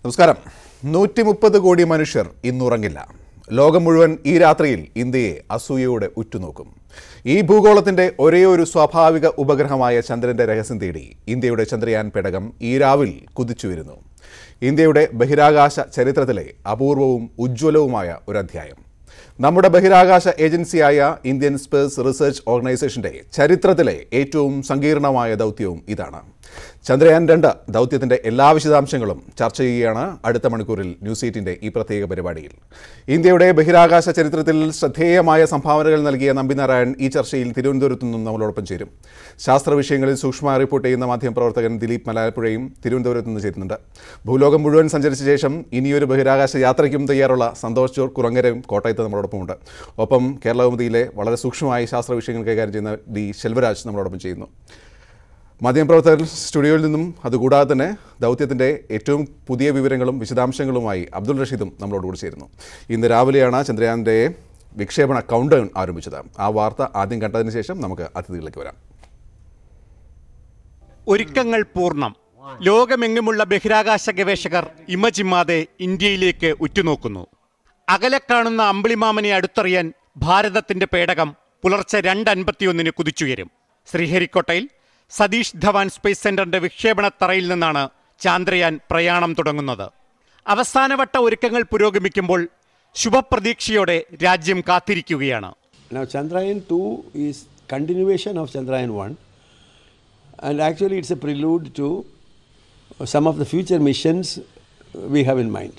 നമസ്കാരം നൂറ്റി മുപ്പത് കോടി മനുഷ്യർ ഇന്നുറങ്ങില്ല ലോകം മുഴുവൻ ഈ രാത്രിയിൽ ഇന്ത്യയെ അസൂയയോടെ ഉറ്റുനോക്കും ഈ ഭൂഗോളത്തിന്റെ ഒരേ ഒരു സ്വാഭാവിക ഉപഗ്രഹമായ ചന്ദ്രന്റെ രഹസ്യം തേടി ഇന്ത്യയുടെ ചന്ദ്രയാൻ പേടകം ഈ രാവിൽ കുതിച്ചു വരുന്നു ഇന്ത്യയുടെ ബഹിരാകാശ ചരിത്രത്തിലെ അപൂർവവും ഉജ്ജ്വലവുമായ ഒരു അധ്യായം നമ്മുടെ ബഹിരാകാശ ഏജൻസിയായ ഇന്ത്യൻ സ്പേസ് റിസർച്ച് ഓർഗനൈസേഷന്റെ ചരിത്രത്തിലെ ഏറ്റവും സങ്കീർണമായ ദൗത്യവും ഇതാണ് ചന്ദ്രയാൻ രണ്ട് ദൗത്യത്തിന്റെ എല്ലാ വിശദാംശങ്ങളും ചർച്ച ചെയ്യുകയാണ് അടുത്ത മണിക്കൂറിൽ ന്യൂസ് എയ്റ്റിന്റെ ഈ പ്രത്യേക പരിപാടിയിൽ ഇന്ത്യയുടെ ബഹിരാകാശ ചരിത്രത്തിൽ ശ്രദ്ധേയമായ സംഭാവനകൾ നൽകിയ നമ്പിനാരായൺ ഈ ചർച്ചയിൽ തിരുവനന്തപുരത്തു നിന്നും നമ്മളോടൊപ്പം ചേരും ശാസ്ത്ര വിഷയങ്ങളിൽ സൂക്ഷ്മ റിപ്പോർട്ട് ചെയ്യുന്ന മാധ്യമപ്രവർത്തകൻ ദിലീപ് മലയാളപ്പുഴയും തിരുവനന്തപുരത്ത് നിന്ന് ചേരുന്നുണ്ട് ഭൂലോകം മുഴുവൻ സഞ്ചരിച്ച ശേഷം ഇനിയൊരു ബഹിരാകാശ യാത്രയ്ക്കും തയ്യാറുള്ള സന്തോഷ് ജോർ കുറങ്ങരയും കോട്ടയത്ത് നമ്മളോടൊപ്പമുണ്ട് ഒപ്പം കേരളകൗമുദിയിലെ വളരെ സൂക്ഷ്മമായി ശാസ്ത്ര വിഷയങ്ങൾ കൈകാര്യം ചെയ്യുന്ന ഡി ശെൽവരാജ് നമ്മളോടൊപ്പം ചെയ്യുന്നു മാധ്യമപ്രവർത്തകർ സ്റ്റുഡിയോയിൽ നിന്നും അതുകൂടാതെ തന്നെ ദൗത്യത്തിൻ്റെ ഏറ്റവും പുതിയ വിവരങ്ങളും വിശദാംശങ്ങളുമായി അബ്ദുൾ റഷീദും നമ്മളോട് കൂടി ചേരുന്നു ഇന്ന് രാവിലെയാണ് ചന്ദ്രയാൻ്റെ വിക്ഷേപണ കൗണ്ട് ഡൗൺ ആരംഭിച്ചത് ആ വാർത്ത ആദ്യം കണ്ടതിന് ശേഷം നമുക്ക് അതിഥികളിലേക്ക് വരാം ഒരുക്കങ്ങൾ പൂർണ്ണം ലോകമെങ്ങുമുള്ള ബഹിരാകാശ ഗവേഷകർ ഇമജിമ്മാതെ ഇന്ത്യയിലേക്ക് ഉറ്റുനോക്കുന്നു അകലെ കാണുന്ന അമ്പിളിമാമനെ അടുത്തറിയാൻ ഭാരതത്തിന്റെ പേടകം പുലർച്ചെ രണ്ട് അൻപത്തിയൊന്നിന് കുതിച്ചുയരും ശ്രീഹരിക്കോട്ടയിൽ സതീഷ് ധവാൻ സ്പേസ് സെന്ററിന്റെ വിക്ഷേപണത്തറയിൽ നിന്നാണ് ചാന്ദ്രയാൻ പ്രയാണം തുടങ്ങുന്നത് അവസാനവട്ട ഒരുക്കങ്ങൾ പുരോഗമിക്കുമ്പോൾ ശുഭപ്രതീക്ഷയോടെ രാജ്യം കാത്തിരിക്കുകയാണ് Now Chandrayaan 2 is continuation of Chandrayaan 1 and actually it's a prelude to some of the future missions we have in mind.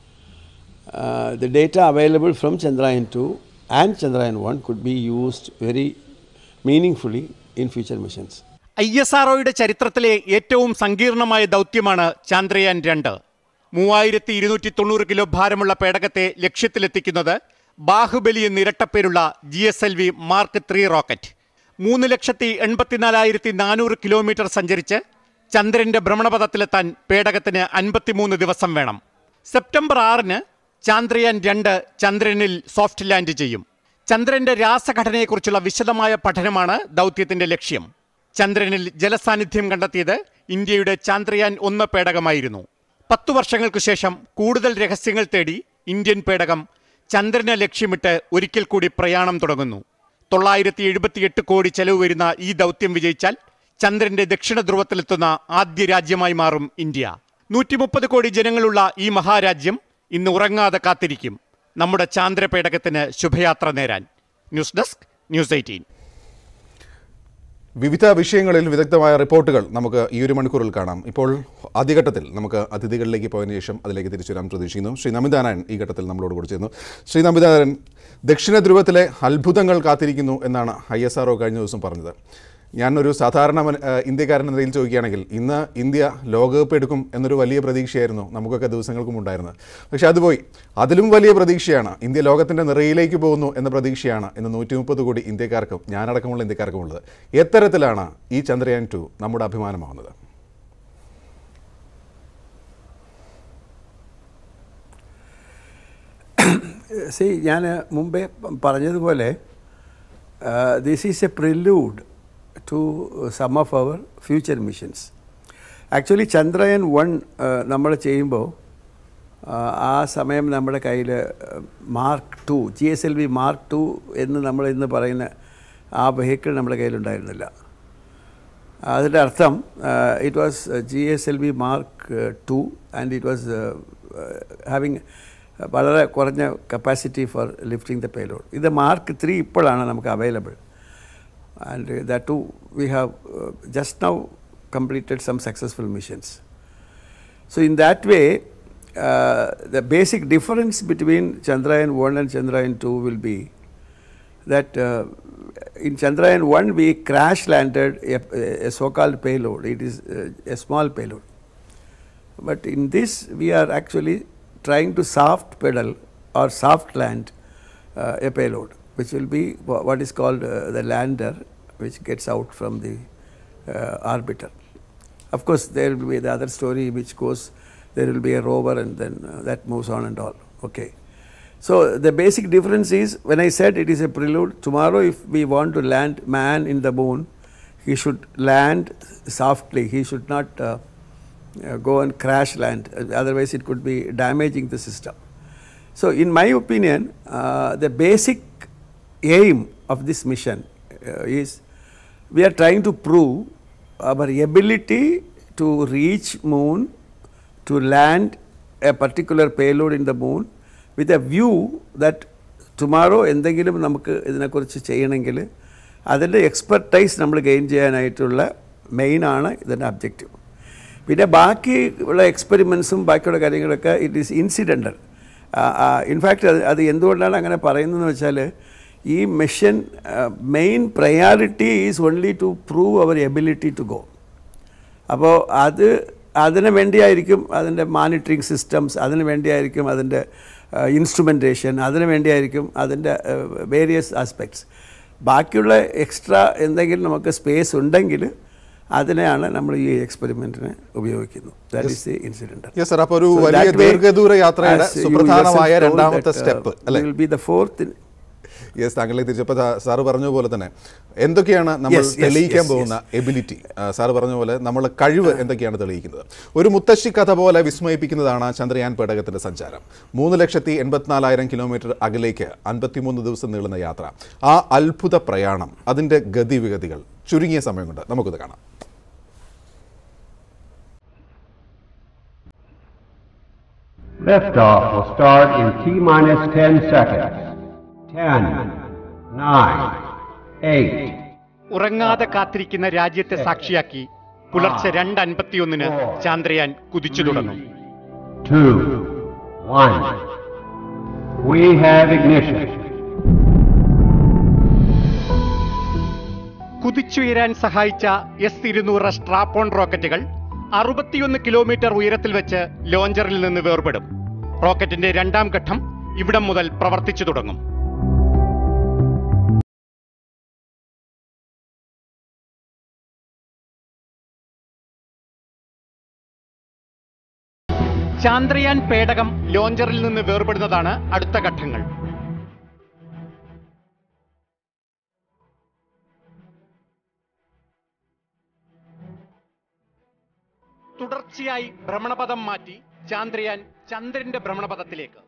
Uh, the data available from Chandrayaan 2 and Chandrayaan 1 could be used very meaningfully in future missions. I S ആർഒയുടെ ചരിത്രത്തിലെ ഏറ്റവും സങ്കീർണമായ ദൗത്യമാണ് ചാന്ദ്രയാൻ രണ്ട് മൂവായിരത്തി ഇരുന്നൂറ്റി തൊണ്ണൂറ് kilo ഭാരമുള്ള പേടകത്തെ ലക്ഷ്യത്തിലെത്തിക്കുന്നത് ബാഹുബലി എന്ന് ഇരട്ടപ്പേരുള്ള G S L V mark three rocket മൂന്ന് ലക്ഷത്തി എൺപത്തിനാലായിരത്തി നാനൂറ് കിലോമീറ്റർ സഞ്ചരിച്ച് ചന്ദ്രന്റെ ഭ്രമണപഥത്തിലെത്താൻ പേടകത്തിന് അൻപത്തിമൂന്ന് ദിവസം വേണം സെപ്റ്റംബർ ആറിന് ചാന്ദ്രയാൻ രണ്ട് ചന്ദ്രനിൽ സോഫ്റ്റ് ലാൻഡ് ചെയ്യും ചന്ദ്രന്റെ രാസഘടനയെക്കുറിച്ചുള്ള വിശദമായ പഠനമാണ് ദൗത്യത്തിന്റെ ലക്ഷ്യം ചന്ദ്രനിൽ ജലസാന്നിധ്യം കണ്ടെത്തിയത് ഇന്ത്യയുടെ ചാന്ദ്രയാൻ ഒന്ന് പേടകമായിരുന്നു പത്തു വർഷങ്ങൾക്കു ശേഷം കൂടുതൽ രഹസ്യങ്ങൾ തേടി ഇന്ത്യൻ പേടകം ചന്ദ്രനെ ലക്ഷ്യമിട്ട് ഒരിക്കൽ കൂടി പ്രയാണം തുടങ്ങുന്നു തൊള്ളായിരത്തി എഴുപത്തിയെട്ട് കോടി ചെലവ് വരുന്ന ഈ ദൗത്യം വിജയിച്ചാൽ ചന്ദ്രന്റെ ദക്ഷിണ ധ്രുവത്തിലെത്തുന്ന ആദ്യ രാജ്യമായി മാറും ഇന്ത്യ നൂറ്റി മുപ്പത് കോടി ജനങ്ങളുള്ള ഈ മഹാരാജ്യം ഇന്ന് ഉറങ്ങാതെ കാത്തിരിക്കും നമ്മുടെ ചാന്ദ്രപേടകത്തിന് ശുഭയാത്ര നേരാൻ ന്യൂസ് ഡെസ്ക് ന്യൂസ് എയ്റ്റീൻ വിവിധ വിഷയങ്ങളിൽ വിദഗ്ധമായ റിപ്പോർട്ടുകൾ നമുക്ക് ഈ ഒരു മണിക്കൂറിൽ കാണാം ഇപ്പോൾ ആദ്യഘട്ടത്തിൽ നമുക്ക് അതിഥികളിലേക്ക് പോയതിനു ശേഷം അതിലേക്ക് തിരിച്ചു വരാൻ പ്രതീക്ഷിക്കുന്നു ശ്രീ നമിതാനായൻ ഈ ഘട്ടത്തിൽ നമ്മളോട് കൂടി ചേരുന്നു ശ്രീ നമിതാനായൻ ദക്ഷിണ ധ്രുവത്തിലെ അത്ഭുതങ്ങൾ കാത്തിരിക്കുന്നു എന്നാണ് ഐ എസ് ആർ കഴിഞ്ഞ ദിവസം പറഞ്ഞത് ഞാനൊരു സാധാരണ മന- ഏഹ് ഇന്ത്യക്കാരൻ എന്ന നിലയിൽ ചോദിക്കുകയാണെങ്കിൽ ഇന്ന് ഇന്ത്യ ലോകകപ്പ് എടുക്കും എന്നൊരു വലിയ പ്രതീക്ഷയായിരുന്നു നമുക്കൊക്കെ ദിവസങ്ങൾക്കും ഉണ്ടായിരുന്നത് പക്ഷേ അത് പോയി അതിലും വലിയ പ്രതീക്ഷയാണ് ഇന്ത്യ ലോകത്തിൻ്റെ നിറയിലേക്ക് പോകുന്നു എന്ന പ്രതീക്ഷയാണ് ഇന്ന് നൂറ്റി മുപ്പത് കോടി ഇന്ത്യക്കാർക്കും ഞാനടക്കമുള്ള ഇന്ത്യക്കാർക്കും ഉള്ളത് എത്തരത്തിലാണ് ഈ ചന്ദ്രയാൻ ടു നമ്മുടെ അഭിമാനമാവുന്നത് സി ഞാൻ മുമ്പേ പറഞ്ഞതുപോലെ this is a prelude to some of our future missions actually Chandrayaan one നമ്മൾ ചെയ്യുമ്പോൾ ആ സമയം നമ്മുടെ കയ്യിൽ mark two G S L V mark two എന്ന് നമ്മൾ ഇന്ന് പറയുന്ന ആ വെഹിക്കിൾ നമ്മുടെ കയ്യിലുണ്ടായിരുന്നില്ല അതിൻ്റെ അർത്ഥം it was G S L V mark two and it was having വളരെ കുറഞ്ഞ capacity for lifting the payload ഇത് മാർക്ക് ത്രീ ഇപ്പോഴാണ് നമുക്ക് available and the two we have just now completed some successful missions. So in that way, uh, the basic difference between Chandrayaan 1 and Chandrayaan 2 will be that uh, in Chandrayaan 1 we crash landed a, a so-called payload. It is uh, a small payload. But in this we are actually trying to soft pedal or soft land uh, a payload, which will be wha- what is called uh, the lander, which gets out from the uh, orbiter. Of course, there will be the other story which goes, there will be a rover and then uh, that moves on and all. Okay. So the basic difference is when I said it is a prelude, tomorrow if we want to land man in the moon, he should land softly. He should not uh, uh, go and crash land. Uh, Otherwise, it could be damaging the system. So, in my opinion, uh, the basic aim of this mission uh, is we are trying to prove our ability to reach moon, to land a particular payload in the moon with a view that tomorrow എന്തെങ്കിലും നമുക്ക് ഇതിനെക്കുറിച്ച് ചെയ്യണമെങ്കിൽ അതിൻ്റെ expertise നമ്മൾ gain ചെയ്യാനായിട്ടുള്ള മെയിനാണ് ഇതിൻ്റെ objective പിന്നെ ബാക്കി ഉള്ള എക്സ്പെരിമെൻസും ബാക്കിയുള്ള കാര്യങ്ങളൊക്കെ ഇറ്റ് ഈസ് ഇൻസിഡൻ്റൽ ഇൻഫാക്റ്റ് അത് അത് എന്തുകൊണ്ടാണ് അങ്ങനെ പറയുന്നതെന്ന് വെച്ചാൽ ഈ mission main priority is only to prove our ability to go അപ്പോൾ അത് അതിന് വേണ്ടിയായിരിക്കും അതിൻ്റെ മോണിറ്ററിങ് സിസ്റ്റംസ് അതിന് വേണ്ടിയായിരിക്കും അതിൻ്റെ ഇൻസ്ട്രുമെൻറ്റേഷൻ അതിന് വേണ്ടിയായിരിക്കും അതിൻ്റെ വേരിയസ് ആസ്പെക്ട്സ് ബാക്കിയുള്ള എക്സ്ട്രാ എന്തെങ്കിലും നമുക്ക് സ്പേസ് ഉണ്ടെങ്കിൽ അതിനെയാണ് നമ്മൾ ഈ എക്സ്പെരിമെൻറ്റിന് ഉപയോഗിക്കുന്നത് that is the incident yes sir അപ്പോൾ ഒരു വലിയ ദീർഘദൂര യാത്രയുടെ സുപ്രധാനമായ രണ്ടാമത്തെ സ്റ്റെപ്പ് അല്ലേ will be the fourth yes താങ്കളിലേക്ക് തിരിച്ചപ്പോൾ സാറ് പറഞ്ഞ പോലെ തന്നെ എന്തൊക്കെയാണ് നമ്മൾ Yes, yes, തെളിയിക്കാൻ yes, പോകുന്ന എബിലിറ്റി സാറ് പറഞ്ഞ പോലെ നമ്മൾ കഴിവ് എന്തൊക്കെയാണ് തെളിയിക്കുന്നത് ഒരു മുത്തശ്ശി കഥ പോലെ വിസ്മയിപ്പിക്കുന്നതാണ് ചന്ദ്രയാൻ പേടകത്തിന്റെ സഞ്ചാരം മൂന്ന് ലക്ഷത്തി എൺപത്തിനാലായിരം കിലോമീറ്റർ അകലേക്ക് അൻപത്തിമൂന്ന് ദിവസം നീളുന്ന യാത്ര ആ അത്ഭുത പ്രയാണം അതിന്റെ ഗതിവിഗതികൾ ചുരുങ്ങിയ സമയം കൊണ്ട് നമുക്കത് കാണാം Liftoff will start in T minus 10 seconds. 10, 9, 8, ഉറങ്ങാതെ കാത്തിരിക്കുന്ന രാജ്യത്തെ സാക്ഷിയാക്കി പുലർച്ചെ രണ്ട് അൻപത്തിയൊന്നിന് ചാന്ദ്രയാൻ കുതിച്ചു തുടങ്ങും 2, 1. We have ignition. കുതിച്ചുയരാൻ സഹായിച്ച എസ് ഇരുന്നൂറ് സ്ട്രാപ്പോൺ റോക്കറ്റുകൾ അറുപത്തിയൊന്ന് കിലോമീറ്റർ ഉയരത്തിൽ വെച്ച് ലോഞ്ചറിൽ നിന്ന് വേർപെടും റോക്കറ്റിന്റെ രണ്ടാം ഘട്ടം ഇവിടം മുതൽ പ്രവർത്തിച്ചു തുടങ്ങും ചാന്ദ്രയാൻ പേടകം ലോഞ്ചറിൽ നിന്ന് വേർപെടുന്നതാണ് അടുത്ത ഘട്ടങ്ങൾ തുടർച്ചയായി ഭ്രമണപഥം മാറ്റി ചാന്ദ്രയാൻ ചന്ദ്രന്റെ ഭ്രമണപഥത്തിലേക്ക്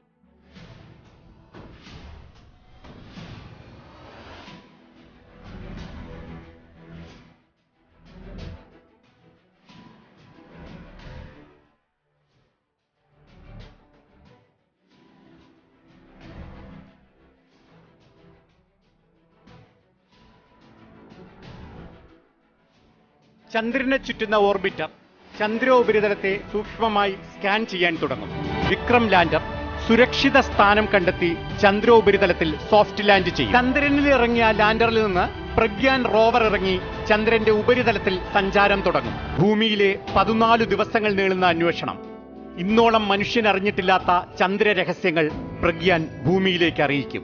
ചന്ദ്രനെ ചുറ്റുന്ന ഓർബിറ്റർ ചന്ദ്രോപരിതലത്തെ സൂക്ഷ്മമായി സ്കാൻ ചെയ്യാൻ തുടങ്ങും വിക്രം ലാൻഡർ സുരക്ഷിത സ്ഥാനം കണ്ടെത്തി ചന്ദ്രോപരിതലത്തിൽ സോഫ്റ്റ് ലാൻഡ് ചെയ്യും ചന്ദ്രനിൽ ഇറങ്ങിയ ലാൻഡറിൽ നിന്ന് പ്രഗ്യാൻ റോവർ ഇറങ്ങി ചന്ദ്രന്റെ ഉപരിതലത്തിൽ സഞ്ചാരം തുടങ്ങും ഭൂമിയിലെ പതിനാല് ദിവസങ്ങൾ നീളുന്ന അന്വേഷണം ഇന്നോളം മനുഷ്യൻ അറിഞ്ഞിട്ടില്ലാത്ത ചന്ദ്ര രഹസ്യങ്ങൾ പ്രഗ്യാൻ ഭൂമിയിലേക്ക് അറിയിക്കും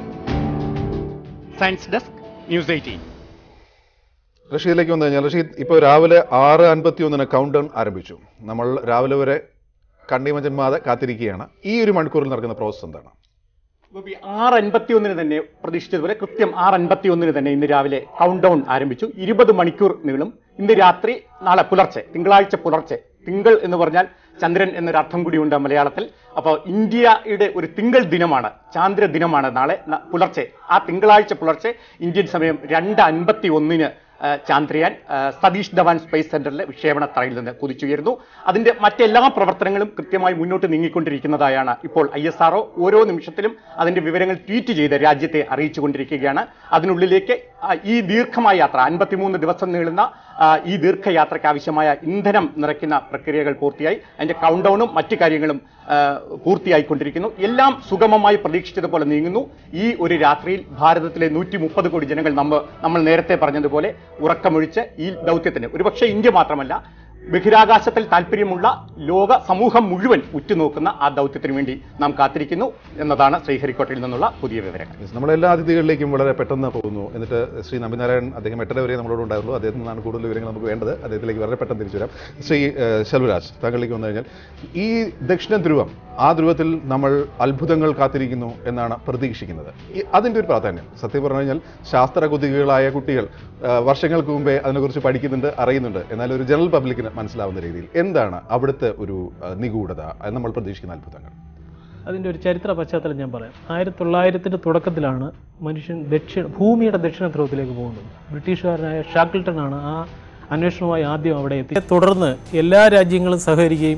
സയൻസ് ഡെസ്ക് ന്യൂസ് എയ്റ്റീൻ റഷീദിലേക്ക് വന്നു കഴിഞ്ഞാൽ റഷീദ് ഇപ്പോൾ രാവിലെ ആറ് അൻപത്തി ഒന്നിന് കൗണ്ട് ഡൗൺ ആരംഭിച്ചു നമ്മൾ രാവിലെ വരെ കണ്ണിമജന്മാതെ കാത്തിരിക്കുകയാണ് ഈ ഒരു മണിക്കൂറിൽ നടക്കുന്ന പ്രോസസ് എന്താണ് ഗോപി ആറ് അൻപത്തി ഒന്നിന് തന്നെ പ്രതീക്ഷിച്ചതുപോലെ കൃത്യം ആറ് അൻപത്തി ഒന്നിന് തന്നെ ഇന്ന് രാവിലെ കൗണ്ട് ഡൗൺ ആരംഭിച്ചു ഇരുപത് മണിക്കൂർ നീളും ഇന്ന് രാത്രി നാളെ പുലർച്ചെ തിങ്കളാഴ്ച പുലർച്ചെ തിങ്കൾ എന്ന് പറഞ്ഞാൽ ചന്ദ്രൻ എന്നൊരർത്ഥം കൂടിയുണ്ട് മലയാളത്തിൽ അപ്പോൾ ഇന്ത്യയുടെ ഒരു തിങ്കൾ ദിനമാണ് ചാന്ദ്ര ദിനമാണ് നാളെ ന- പുലർച്ചെ ആ തിങ്കളാഴ്ച പുലർച്ചെ ഇന്ത്യൻ സമയം രണ്ട് അൻപത്തി ഒന്നിന് ആ, ചാന്ദ്രയാൻ ആ, സതീഷ് ധവാൻ സ്പേസ് സെന്ററിലെ വിക്ഷേപണ തറയിൽ നിന്ന് കുതിച്ചുയരുന്നു അതിന്റെ മറ്റെല്ലാ പ്രവർത്തനങ്ങളും കൃത്യമായി മുന്നോട്ട് നീങ്ങിക്കൊണ്ടിരിക്കുന്നതായാണ് ഇപ്പോൾ ഐ എസ് ആർഒ ഓരോ നിമിഷത്തിലും അതിന്റെ വിവരങ്ങൾ ട്വീറ്റ് ചെയ്ത് രാജ്യത്തെ അറിയിച്ചുകൊണ്ടിരിക്കുകയാണ് അതിനുള്ളിലേക്ക് ആ, ഈ ദീർഘമായ യാത്ര അൻപത്തിമൂന്ന് ദിവസം നീളുന്ന ആ, ഈ ദീർഘയാത്രയ്ക്ക് ആവശ്യമായ ഇന്ധനം നിറയ്ക്കുന്ന പ്രക്രിയകൾ പൂർത്തിയായി അതിന്റെ കൗണ്ട് ഡൗണും മറ്റു കാര്യങ്ങളും ആ, പൂർത്തിയായിക്കൊണ്ടിരിക്കുന്നു എല്ലാം സുഗമമായി പ്രതീക്ഷിച്ചതുപോലെ നീങ്ങുന്നു ഈ ഒരു രാത്രിയിൽ ഭാരതത്തിലെ നൂറ്റി മുപ്പത് കോടി ജനങ്ങൾ നമ്മ നമ്മൾ നേരത്തെ പറഞ്ഞതുപോലെ ഉറക്കമൊഴിച്ച് ഈ ദൗത്യത്തിന് ഒരുപക്ഷെ ഇന്ത്യ മാത്രമല്ല ബഹിരാകാശത്തിൽ താല്പര്യമുള്ള ലോക സമൂഹം മുഴുവൻ ഉറ്റുനോക്കുന്ന ആ ദൗത്യത്തിന് വേണ്ടി നാം കാത്തിരിക്കുന്നു എന്നതാണ് ശ്രീഹരിക്കോട്ടയിൽ നിന്നുള്ള പുതിയ വിവരങ്ങൾ Yes, നമ്മളെല്ലാ അതിഥികളിലേക്കും വളരെ പെട്ടെന്ന് പോകുന്നു എന്നിട്ട് ശ്രീ നമ്പിനാരായൺ അദ്ദേഹം എട്ടര വരെ നമ്മളോട് ഉണ്ടായിരുന്നു അദ്ദേഹത്തിൽ നിന്നാണ് കൂടുതൽ വിവരങ്ങൾ നമുക്ക് വേണ്ടത് അദ്ദേഹത്തിലേക്ക് വളരെ പെട്ടെന്ന് തിരിച്ചു വരാം ശ്രീ ഏഹ്, ശെൽവരാജ് താങ്കളിലേക്ക് വന്നു കഴിഞ്ഞാൽ ഈ ദക്ഷിണ ധ്രുവം ആ ധ്രുവത്തിൽ നമ്മൾ അത്ഭുതങ്ങൾ കാത്തിരിക്കുന്നു എന്നാണ് പ്രതീക്ഷിക്കുന്നത് ഈ- അതിൻ്റെ ഒരു പ്രാധാന്യം സത്യം പറഞ്ഞു കഴിഞ്ഞാൽ ശാസ്ത്ര കുതികളായ കുട്ടികൾ ആ, വർഷങ്ങൾക്ക് മുമ്പേ അതിനെക്കുറിച്ച് പഠിക്കുന്നുണ്ട് അറിയുന്നുണ്ട് എന്നാൽ ഒരു ജനറൽ പബ്ലിക്കിന് മനസ്സിലാവുന്ന രീതിയിൽ എന്താണ് അവിടുത്തെ ഒരു ആ, നിഗൂഢത അത് നമ്മൾ പ്രതീക്ഷിക്കുന്ന അത്ഭുതങ്ങൾ അതിൻ്റെ ഒരു ചരിത്ര പശ്ചാത്തലം ഞാൻ പറയാം ആയിരത്തി തൊള്ളായിരത്തിൻ്റെ തുടക്കത്തിലാണ് മനുഷ്യൻ ദക്ഷിണ ഭൂമിയുടെ ദക്ഷിണ ധ്രുവത്തിലേക്ക് പോകുന്നത് ബ്രിട്ടീഷുകാരനായ ഷാക്കിൾട്ടൺ ആണ് ആ അന്വേഷണവുമായി ആദ്യം അവിടെ എത്തി തുടർന്ന് എല്ലാ രാജ്യങ്ങളും സഹകരിക്കുകയും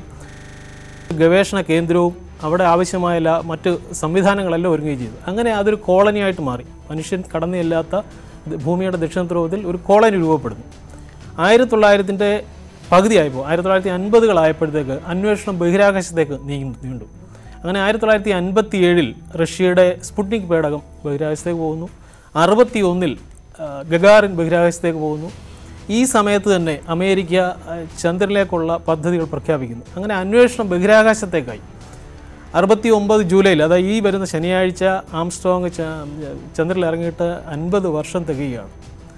ഗവേഷണ കേന്ദ്രവും അവിടെ ആവശ്യമായ എല്ലാ മറ്റ് സംവിധാനങ്ങളെല്ലാം ഒരുങ്ങുകയും ചെയ്തു അങ്ങനെ അതൊരു കോളനിയായിട്ട് മാറി മനുഷ്യൻ കടന്നു ചെല്ലാത്ത ദ- ഭൂമിയുടെ ദക്ഷിണ ധ്രുവത്തിൽ ഒരു കോളനി രൂപപ്പെടുന്നു ആയിരത്തി തൊള്ളായിരത്തിൻ്റെ പകുതിയായപ്പോൾ ആയിരത്തി തൊള്ളായിരത്തി അൻപതുകളായപ്പോഴത്തേക്ക് അന്വേഷണം ബഹിരാകാശത്തേക്ക് നീങ്ങി നീണ്ടു അങ്ങനെ ആയിരത്തി തൊള്ളായിരത്തി അൻപത്തി ഏഴിൽ റഷ്യയുടെ സ്പുട്നിക് പേടകം ബഹിരാകാശത്തേക്ക് പോകുന്നു അറുപത്തി ഒന്നിൽ ഗഗാറിൻ ബഹിരാകാശത്തേക്ക് പോകുന്നു ഈ സമയത്ത് തന്നെ അമേരിക്ക ആ, ചന്ദ്രനിലേക്കുള്ള പദ്ധതികൾ പ്രഖ്യാപിക്കുന്നു അങ്ങനെ അന്വേഷണം ബഹിരാകാശത്തേക്കായി അറുപത്തി ഒമ്പത് ജൂലൈയിൽ അതായത് ഈ വരുന്ന ശനിയാഴ്ച ആംസ്ട്രോങ് ച- ചന്ദ്രനിൽ ഇറങ്ങിയിട്ട് അൻപത് വർഷം തികയുകയാണ്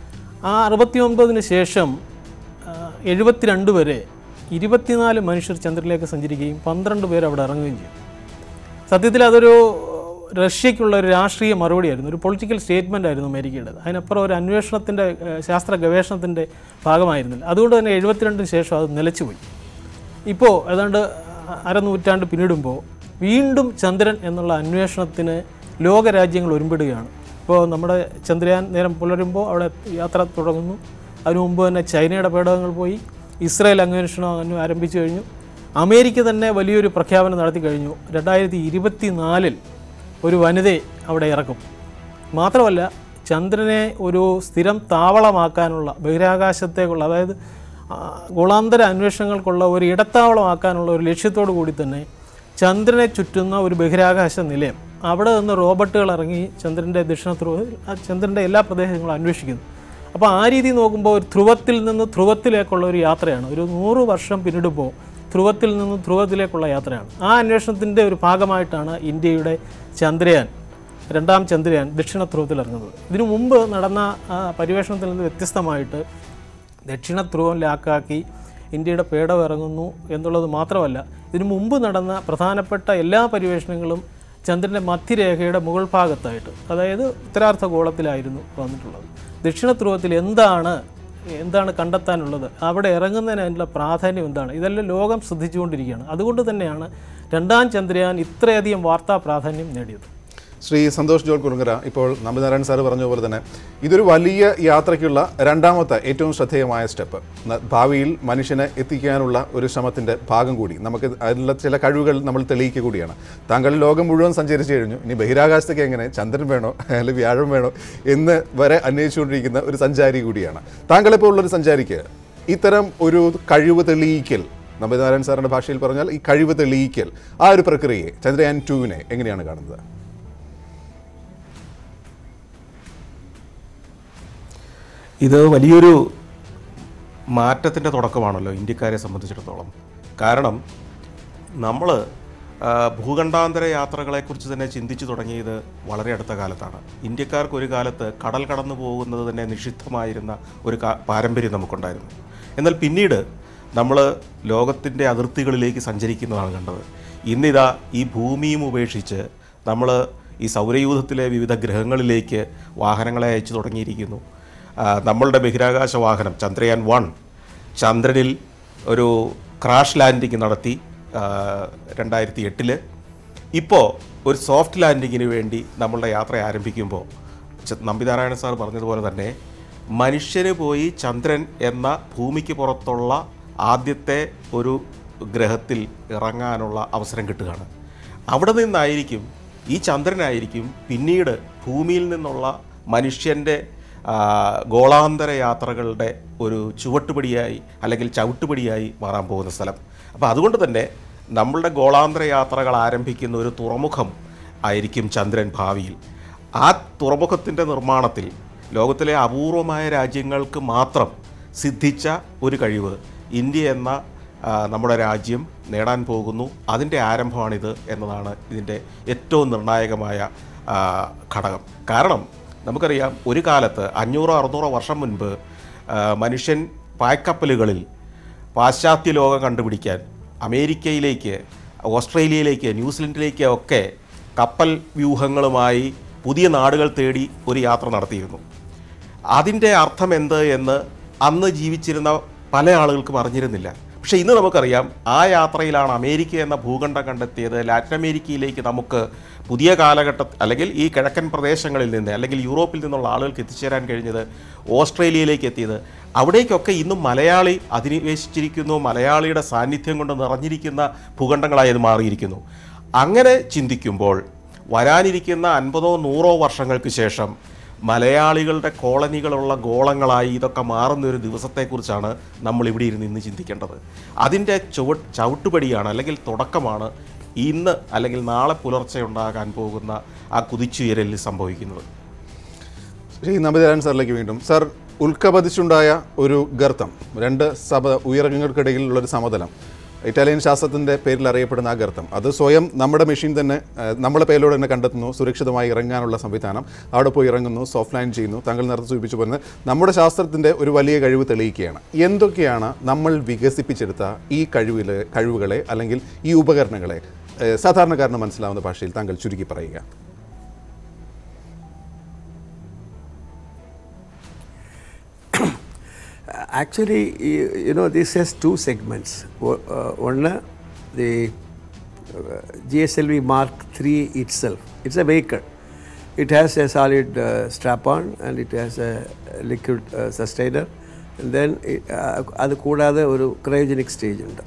ആ അറുപത്തി ഒമ്പതിന് ശേഷം ആ, എഴുപത്തിരണ്ട് വരെ ഇരുപത്തിനാല് മനുഷ്യർ ചന്ദ്രനിലേക്ക് സഞ്ചരിക്കുകയും പന്ത്രണ്ട് പേർ അവിടെ ഇറങ്ങുകയും ചെയ്തു സത്യത്തിൽ അതൊരു റഷ്യയ്ക്കുള്ള ഒരു രാഷ്ട്രീയ മറുപടിയായിരുന്നു ഒരു പൊളിറ്റിക്കൽ സ്റ്റേറ്റ്മെൻ്റ് ആയിരുന്നു അമേരിക്കയുടെ അതിനപ്പുറം ഒരു അന്വേഷണത്തിൻ്റെ ഏഹ്, ശാസ്ത്ര ഗവേഷണത്തിൻ്റെ ഭാഗമായിരുന്നില്ല അതുകൊണ്ട് തന്നെ എഴുപത്തിരണ്ടിന് ശേഷം അത് നിലച്ചുപോയി ഇപ്പോൾ ഏതാണ്ട് അരനൂറ്റാണ്ട് പിന്നിടുമ്പോൾ വീണ്ടും ചന്ദ്രൻ എന്നുള്ള അന്വേഷണത്തിന് ലോകരാജ്യങ്ങൾ ഒരുമ്പിടുകയാണ് ഇപ്പോൾ നമ്മുടെ ചന്ദ്രയാൻ നേരം പുലരുമ്പോൾ അവിടെ യാത്ര തുടങ്ങുന്നു അതിനു മുമ്പ് തന്നെ ചൈനയുടെ പേടകങ്ങൾ പോയി ഇസ്രായേൽ അന്വേഷണം അങ്ങനെ ആരംഭിച്ചു കഴിഞ്ഞു അമേരിക്ക തന്നെ വലിയൊരു പ്രഖ്യാപനം നടത്തി കഴിഞ്ഞു രണ്ടായിരത്തി ഇരുപത്തി നാലിൽ ഒരു വനിതയെ അവിടെ ഇറക്കും മാത്രമല്ല ചന്ദ്രനെ ഒരു സ്ഥിരം താവളമാക്കാനുള്ള ബഹിരാകാശത്തേക്കുള്ള അതായത് ആ, ഗോളാന്തര അന്വേഷണങ്ങൾക്കുള്ള ഒരു ഇടത്താവളമാക്കാനുള്ള ഒരു ലക്ഷ്യത്തോടു കൂടി തന്നെ ചന്ദ്രനെ ചുറ്റുന്ന ഒരു ബഹിരാകാശ നിലയം അവിടെ നിന്ന് റോബോട്ടുകൾ ഇറങ്ങി ചന്ദ്രൻ്റെ ദക്ഷിണ ധ്രുവ ആ ചന്ദ്രൻ്റെ എല്ലാ പ്രദേശങ്ങളും അന്വേഷിക്കുന്നു അപ്പോൾ ആ രീതി നോക്കുമ്പോൾ ഒരു ധ്രുവത്തിൽ നിന്ന് ധ്രുവത്തിലേക്കുള്ള ഒരു യാത്രയാണ് ഒരു നൂറ് വർഷം പിന്നിടുമ്പോൾ ധ്രുവത്തിൽ നിന്ന് ധ്രുവത്തിലേക്കുള്ള യാത്രയാണ് ആ അന്വേഷണത്തിൻ്റെ ഒരു ഭാഗമായിട്ടാണ് ഇന്ത്യയുടെ ചന്ദ്രയാൻ രണ്ടാം ചന്ദ്രയാൻ ദക്ഷിണ ധ്രുവത്തിൽ ഇറങ്ങുന്നത് ഇതിനു മുമ്പ് നടന്ന ആ പര്യവേഷണത്തിൽ നിന്ന് വ്യത്യസ്തമായിട്ട് ദക്ഷിണ ധ്രുവം ലാക്കാക്കി ഇന്ത്യയുടെ പേടം ഇറങ്ങുന്നു എന്നുള്ളത് മാത്രമല്ല ഇതിനു മുമ്പ് നടന്ന പ്രധാനപ്പെട്ട എല്ലാ പര്യവേഷണങ്ങളും ചന്ദ്രൻ്റെ മധ്യരേഖയുടെ മുകൾ ഭാഗത്തായിട്ട് അതായത് ഉത്തരാർദ്ധ ഗോളത്തിലായിരുന്നു വന്നിട്ടുള്ളത് ദക്ഷിണ ധ്രുവത്തിൽ എന്താണ് എന്താണ് കണ്ടെത്താനുള്ളത് അവിടെ ഇറങ്ങുന്നതിന് അതിനുള്ള പ്രാധാന്യം എന്താണ് ഇതെല്ലാം ലോകം ശ്രദ്ധിച്ചുകൊണ്ടിരിക്കുകയാണ് അതുകൊണ്ട് തന്നെയാണ് രണ്ടാം ചന്ദ്രയാൻ ഇത്രയധികം വാർത്താ പ്രാധാന്യം നേടിയത് ശ്രീ സന്തോഷ് ജോൾ കുറുങ്കര ഇപ്പോൾ നമ്പിനാരായണൻ സാർ പറഞ്ഞ പോലെ തന്നെ ഇതൊരു വലിയ യാത്രയ്ക്കുള്ള രണ്ടാമത്തെ ഏറ്റവും ശ്രദ്ധേയമായ സ്റ്റെപ്പ് ന- ഭാവിയിൽ മനുഷ്യനെ എത്തിക്കാനുള്ള ഒരു ശ്രമത്തിൻ്റെ ഭാഗം കൂടി നമുക്ക് അതിനുള്ള ചില കഴിവുകൾ നമ്മൾ തെളിയിക്കുക കൂടിയാണ് താങ്കൾ ലോകം മുഴുവൻ സഞ്ചരിച്ചു കഴിഞ്ഞു ഇനി ബഹിരാകാശത്തേക്ക് എങ്ങനെ ചന്ദ്രൻ വേണോ അല്ലെങ്കിൽ വ്യാഴം വേണോ എന്ന് വരെ അന്വേഷിച്ചുകൊണ്ടിരിക്കുന്ന ഒരു സഞ്ചാരി കൂടിയാണ് താങ്കളിപ്പോൾ ഉള്ളൊരു സഞ്ചാരിക്ക് ഇത്തരം ഒരു കഴിവ് തെളിയിക്കൽ നമ്പിനാരായണൻ സാറിൻ്റെ ഭാഷയിൽ പറഞ്ഞാൽ ഈ കഴിവ് തെളിയിക്കൽ ആ ഒരു പ്രക്രിയയെ ചന്ദ്രയാൻ ടുവിനെ എങ്ങനെയാണ് കാണുന്നത് ഇത് വലിയൊരു മാറ്റത്തിൻ്റെ തുടക്കമാണല്ലോ ഇന്ത്യക്കാരെ സംബന്ധിച്ചിടത്തോളം കാരണം നമ്മൾ ഭൂഖണ്ഡാന്തര യാത്രകളെക്കുറിച്ച് തന്നെ ചിന്തിച്ചു തുടങ്ങിയത് വളരെ അടുത്ത കാലത്താണ് ഇന്ത്യക്കാർക്ക് ഒരു കാലത്ത് കടൽ കടന്നു പോകുന്നത് തന്നെ നിഷിദ്ധമായിരുന്ന ഒരു കാ- പാരമ്പര്യം നമുക്കുണ്ടായിരുന്നു എന്നാൽ പിന്നീട് നമ്മൾ ലോകത്തിൻ്റെ അതിർത്തികളിലേക്ക് സഞ്ചരിക്കുന്നതാണ് കണ്ടത് ഇന്നിതാ ഈ ഭൂമിയും ഉപേക്ഷിച്ച് നമ്മൾ ഈ സൗരയൂഥത്തിലെ വിവിധ ഗ്രഹങ്ങളിലേക്ക് വാഹനങ്ങളെ അയച്ചു തുടങ്ങിയിരിക്കുന്നു ആ, നമ്മളുടെ ബഹിരാകാശ വാഹനം ചന്ദ്രയാൻ വൺ ചന്ദ്രനിൽ ഒരു ക്രാഷ് ലാൻഡിംഗ് നടത്തി രണ്ടായിരത്തി എട്ടില് ഇപ്പോൾ ഒരു സോഫ്റ്റ് ലാൻഡിങ്ങിന് വേണ്ടി നമ്മളുടെ യാത്ര ആരംഭിക്കുമ്പോൾ ച- നമ്പിനാരായണ സാർ പറഞ്ഞതുപോലെ തന്നെ മനുഷ്യന് പോയി ചന്ദ്രൻ എന്ന ഭൂമിക്ക് പുറത്തുള്ള ആദ്യത്തെ ഒരു ഗ്രഹത്തിൽ ഇറങ്ങാനുള്ള അവസരം കിട്ടുകയാണ് അവിടെ നിന്നായിരിക്കും ഈ ചന്ദ്രനായിരിക്കും പിന്നീട് ഭൂമിയിൽ നിന്നുള്ള മനുഷ്യൻ്റെ ആ, ഗോളാന്തര യാത്രകളുടെ ഒരു ചുവട്ടുപടിയായി അല്ലെങ്കിൽ ചവിട്ടുപടിയായി മാറാൻ പോകുന്ന സ്ഥലം അപ്പോൾ അതുകൊണ്ട് തന്നെ നമ്മളുടെ ഗോളാന്തര യാത്രകൾ ആരംഭിക്കുന്ന ഒരു തുറമുഖം ആയിരിക്കും ചന്ദ്രൻ ഭാവിയിൽ ആ തുറമുഖത്തിൻ്റെ നിർമ്മാണത്തിൽ ലോകത്തിലെ അപൂർവമായ രാജ്യങ്ങൾക്ക് മാത്രം സിദ്ധിച്ച ഒരു കഴിവ് ഇന്ത്യ എന്ന ആ, നമ്മുടെ രാജ്യം നേടാൻ പോകുന്നു അതിൻ്റെ ആരംഭമാണിത് എന്നതാണ് ഇതിൻ്റെ ഏറ്റവും നിർണായകമായ ആ, ഘടകം കാരണം നമുക്കറിയാം ഒരു കാലത്ത് അഞ്ഞൂറോ അറുന്നൂറോ വർഷം മുൻപ് ആ, മനുഷ്യൻ പായ്ക്കപ്പലുകളിൽ പാശ്ചാത്യ ലോകം കണ്ടുപിടിക്കാൻ അമേരിക്കയിലേക്ക് ഓസ്ട്രേലിയയിലേക്ക് ന്യൂസിലൻഡിലേക്ക് ഒക്കെ കപ്പൽ വ്യൂഹങ്ങളുമായി പുതിയ നാടുകൾ തേടി ഒരു യാത്ര നടത്തിയിരുന്നു അതിൻ്റെ അർത്ഥം എന്ത് എന്ന് അന്ന് ജീവിച്ചിരുന്ന പല ആളുകൾക്കും അറിഞ്ഞിരുന്നില്ല പക്ഷേ ഇന്ന് നമുക്കറിയാം ആ യാത്രയിലാണ് അമേരിക്ക എന്ന ഭൂഖണ്ഡം കണ്ടെത്തിയത് ലാറ്റിൻ അമേരിക്കയിലേക്ക് നമുക്ക് പുതിയ കാലഘട്ട അല്ലെങ്കിൽ ഈ കിഴക്കൻ പ്രദേശങ്ങളിൽ നിന്ന് അല്ലെങ്കിൽ യൂറോപ്പിൽ നിന്നുള്ള ആളുകൾക്ക് എത്തിച്ചേരാൻ കഴിഞ്ഞത് ഓസ്ട്രേലിയയിലേക്ക് എത്തിയത് അവിടേക്കൊക്കെ ഇന്നും മലയാളി അധിനിവേശിച്ചിരിക്കുന്നു മലയാളിയുടെ സാന്നിധ്യം കൊണ്ട് നിറഞ്ഞിരിക്കുന്ന ഭൂഖണ്ഡങ്ങളായി അത് മാറിയിരിക്കുന്നു അങ്ങനെ ചിന്തിക്കുമ്പോൾ വരാനിരിക്കുന്ന അൻപതോ നൂറോ വർഷങ്ങൾക്ക് ശേഷം മലയാളികളുടെ കോളനികളുള്ള ഗോളങ്ങളായി ഇതൊക്കെ മാറുന്ന ഒരു ദിവസത്തെക്കുറിച്ചാണ് നമ്മൾ ഇവിടെ ഇരുന്ന് ഇന്ന് ചിന്തിക്കേണ്ടത് അതിൻ്റെ ചുവ ചവിട്ടുപടിയാണ് അല്ലെങ്കിൽ തുടക്കമാണ് ഇന്ന് അല്ലെങ്കിൽ നാളെ പുലർച്ചെ ഉണ്ടാകാൻ പോകുന്ന ആ കുതിച്ചുയരലിൽ സംഭവിക്കുന്നത് ശ്രീ നമ്പതിരാൻ സാറിലേക്ക് വീണ്ടും സാർ ഉൽക്കപതിച്ചുണ്ടായ ഒരു ഗർത്തം രണ്ട് സഭ ഉയരങ്ങൾക്കിടയിലുള്ള ഒരു സമതലം ഇറ്റാലിയൻ ശാസ്ത്രത്തിൻ്റെ പേരിൽ അറിയപ്പെടുന്ന ആ ഗർത്തം അത് സ്വയം നമ്മുടെ മെഷീൻ തന്നെ ആ, നമ്മളെ പേരിലൂടെ തന്നെ കണ്ടെത്തുന്നു സുരക്ഷിതമായി ഇറങ്ങാനുള്ള സംവിധാനം അവിടെ പോയി ഇറങ്ങുന്നു സോഫ്റ്റ് ലാൻഡ് ചെയ്യുന്നു താങ്കൾ നേരത്തെ സൂചിപ്പിച്ചു പറഞ്ഞത് നമ്മുടെ ശാസ്ത്രത്തിൻ്റെ ഒരു വലിയ കഴിവ് തെളിയിക്കുകയാണ് എന്തൊക്കെയാണ് നമ്മൾ വികസിപ്പിച്ചെടുത്ത ഈ കഴിവിലെ കഴിവുകളെ അല്ലെങ്കിൽ ഈ ഉപകരണങ്ങളെ ഏ, സാധാരണക്കാരന് മനസ്സിലാവുന്ന ഭാഷയിൽ താങ്കൾ ചുരുക്കി പറയുക Actually, you, you know, this has two segments. O- Uh, one, uh, the uh, GSLV Mark III itself. It's a vehicle. It has a solid uh, strap-on and it has a liquid uh, sustainer. And then it, uh, അത് കൂടാതെ ഒരു cryogenic stage ഉണ്ട്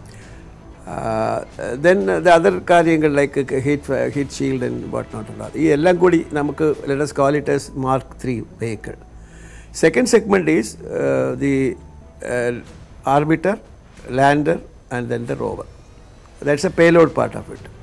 then the other കാര്യങ്ങൾ like heat heat shield and what not ഉണ്ട് ഈ എല്ലാം കൂടി നമുക്ക് let's call it as mark three vehicle second segment is the orbiter lander and then the rover that's a payload part of it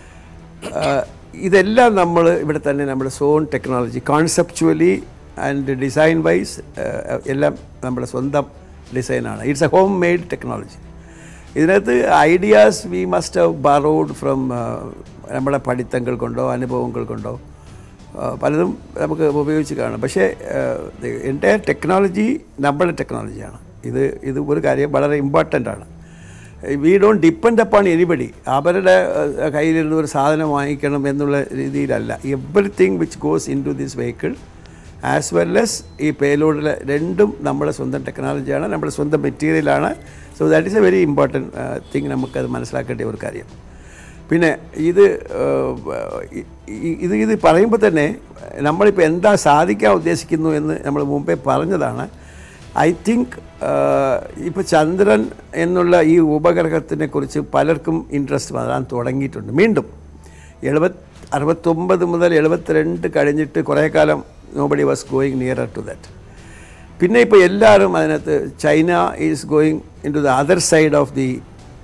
ഇതെല്ലാം നമ്മൾ ഇവിടെ തന്നെ നമ്മുടെ own technology conceptually and design wise എല്ലാം നമ്മുടെ സ്വന്തം ഡിസൈനാണ് it's a home made technology ഇതിനകത്ത് ideas we must have borrowed from നമ്മുടെ പഠിത്തങ്ങൾ കൊണ്ടോ അനുഭവങ്ങൾ കൊണ്ടോ ആ, പലതും നമുക്ക് ഉപയോഗിച്ച് കാണും പക്ഷേ എൻ്റെ ടെക്നോളജി നമ്മുടെ ടെക്നോളജിയാണ് ഇത് ഇത് ഒരു കാര്യം വളരെ ഇമ്പോർട്ടൻ്റ് ആണ് we don't depend upon anybody അവരുടെ ഏഹ്, കയ്യിലിരുന്ന് ഒരു സാധനം വാങ്ങിക്കണം എന്നുള്ള രീതിയിലല്ല everything which goes into this vehicle as well as ഈ പേലോഡിലെ രണ്ടും നമ്മുടെ സ്വന്തം ടെക്നോളജിയാണ് നമ്മുടെ സ്വന്തം മെറ്റീരിയലാണ് so that is a very important thing നമുക്കത് മനസ്സിലാക്കേണ്ട ഒരു കാര്യം പിന്നെ ഇത് ഏഹ്, ഇ- ഇ- ഇത് ഇത് പറയുമ്പോൾ തന്നെ നമ്മളിപ്പോൾ എന്താ സാധിക്കാൻ ഉദ്ദേശിക്കുന്നു എന്ന് നമ്മൾ മുമ്പേ പറഞ്ഞതാണ് ഐ തിങ്ക് ഇപ്പോൾ ചന്ദ്രൻ എന്നുള്ള ഈ ഉപഗ്രഹത്തിനെ കുറിച്ച് പലർക്കും ഇൻട്രസ്റ്റ് വരാൻ തുടങ്ങിയിട്ടുണ്ട് വീണ്ടും എഴുപത് അറുപത്തൊമ്പത് മുതൽ എഴുപത്തിരണ്ട് കഴിഞ്ഞിട്ട് കുറേ കാലം nobody was going nearer to that പിന്നെ ഇപ്പോൾ എല്ലാവരും അതിനകത്ത് China is going into the other side of the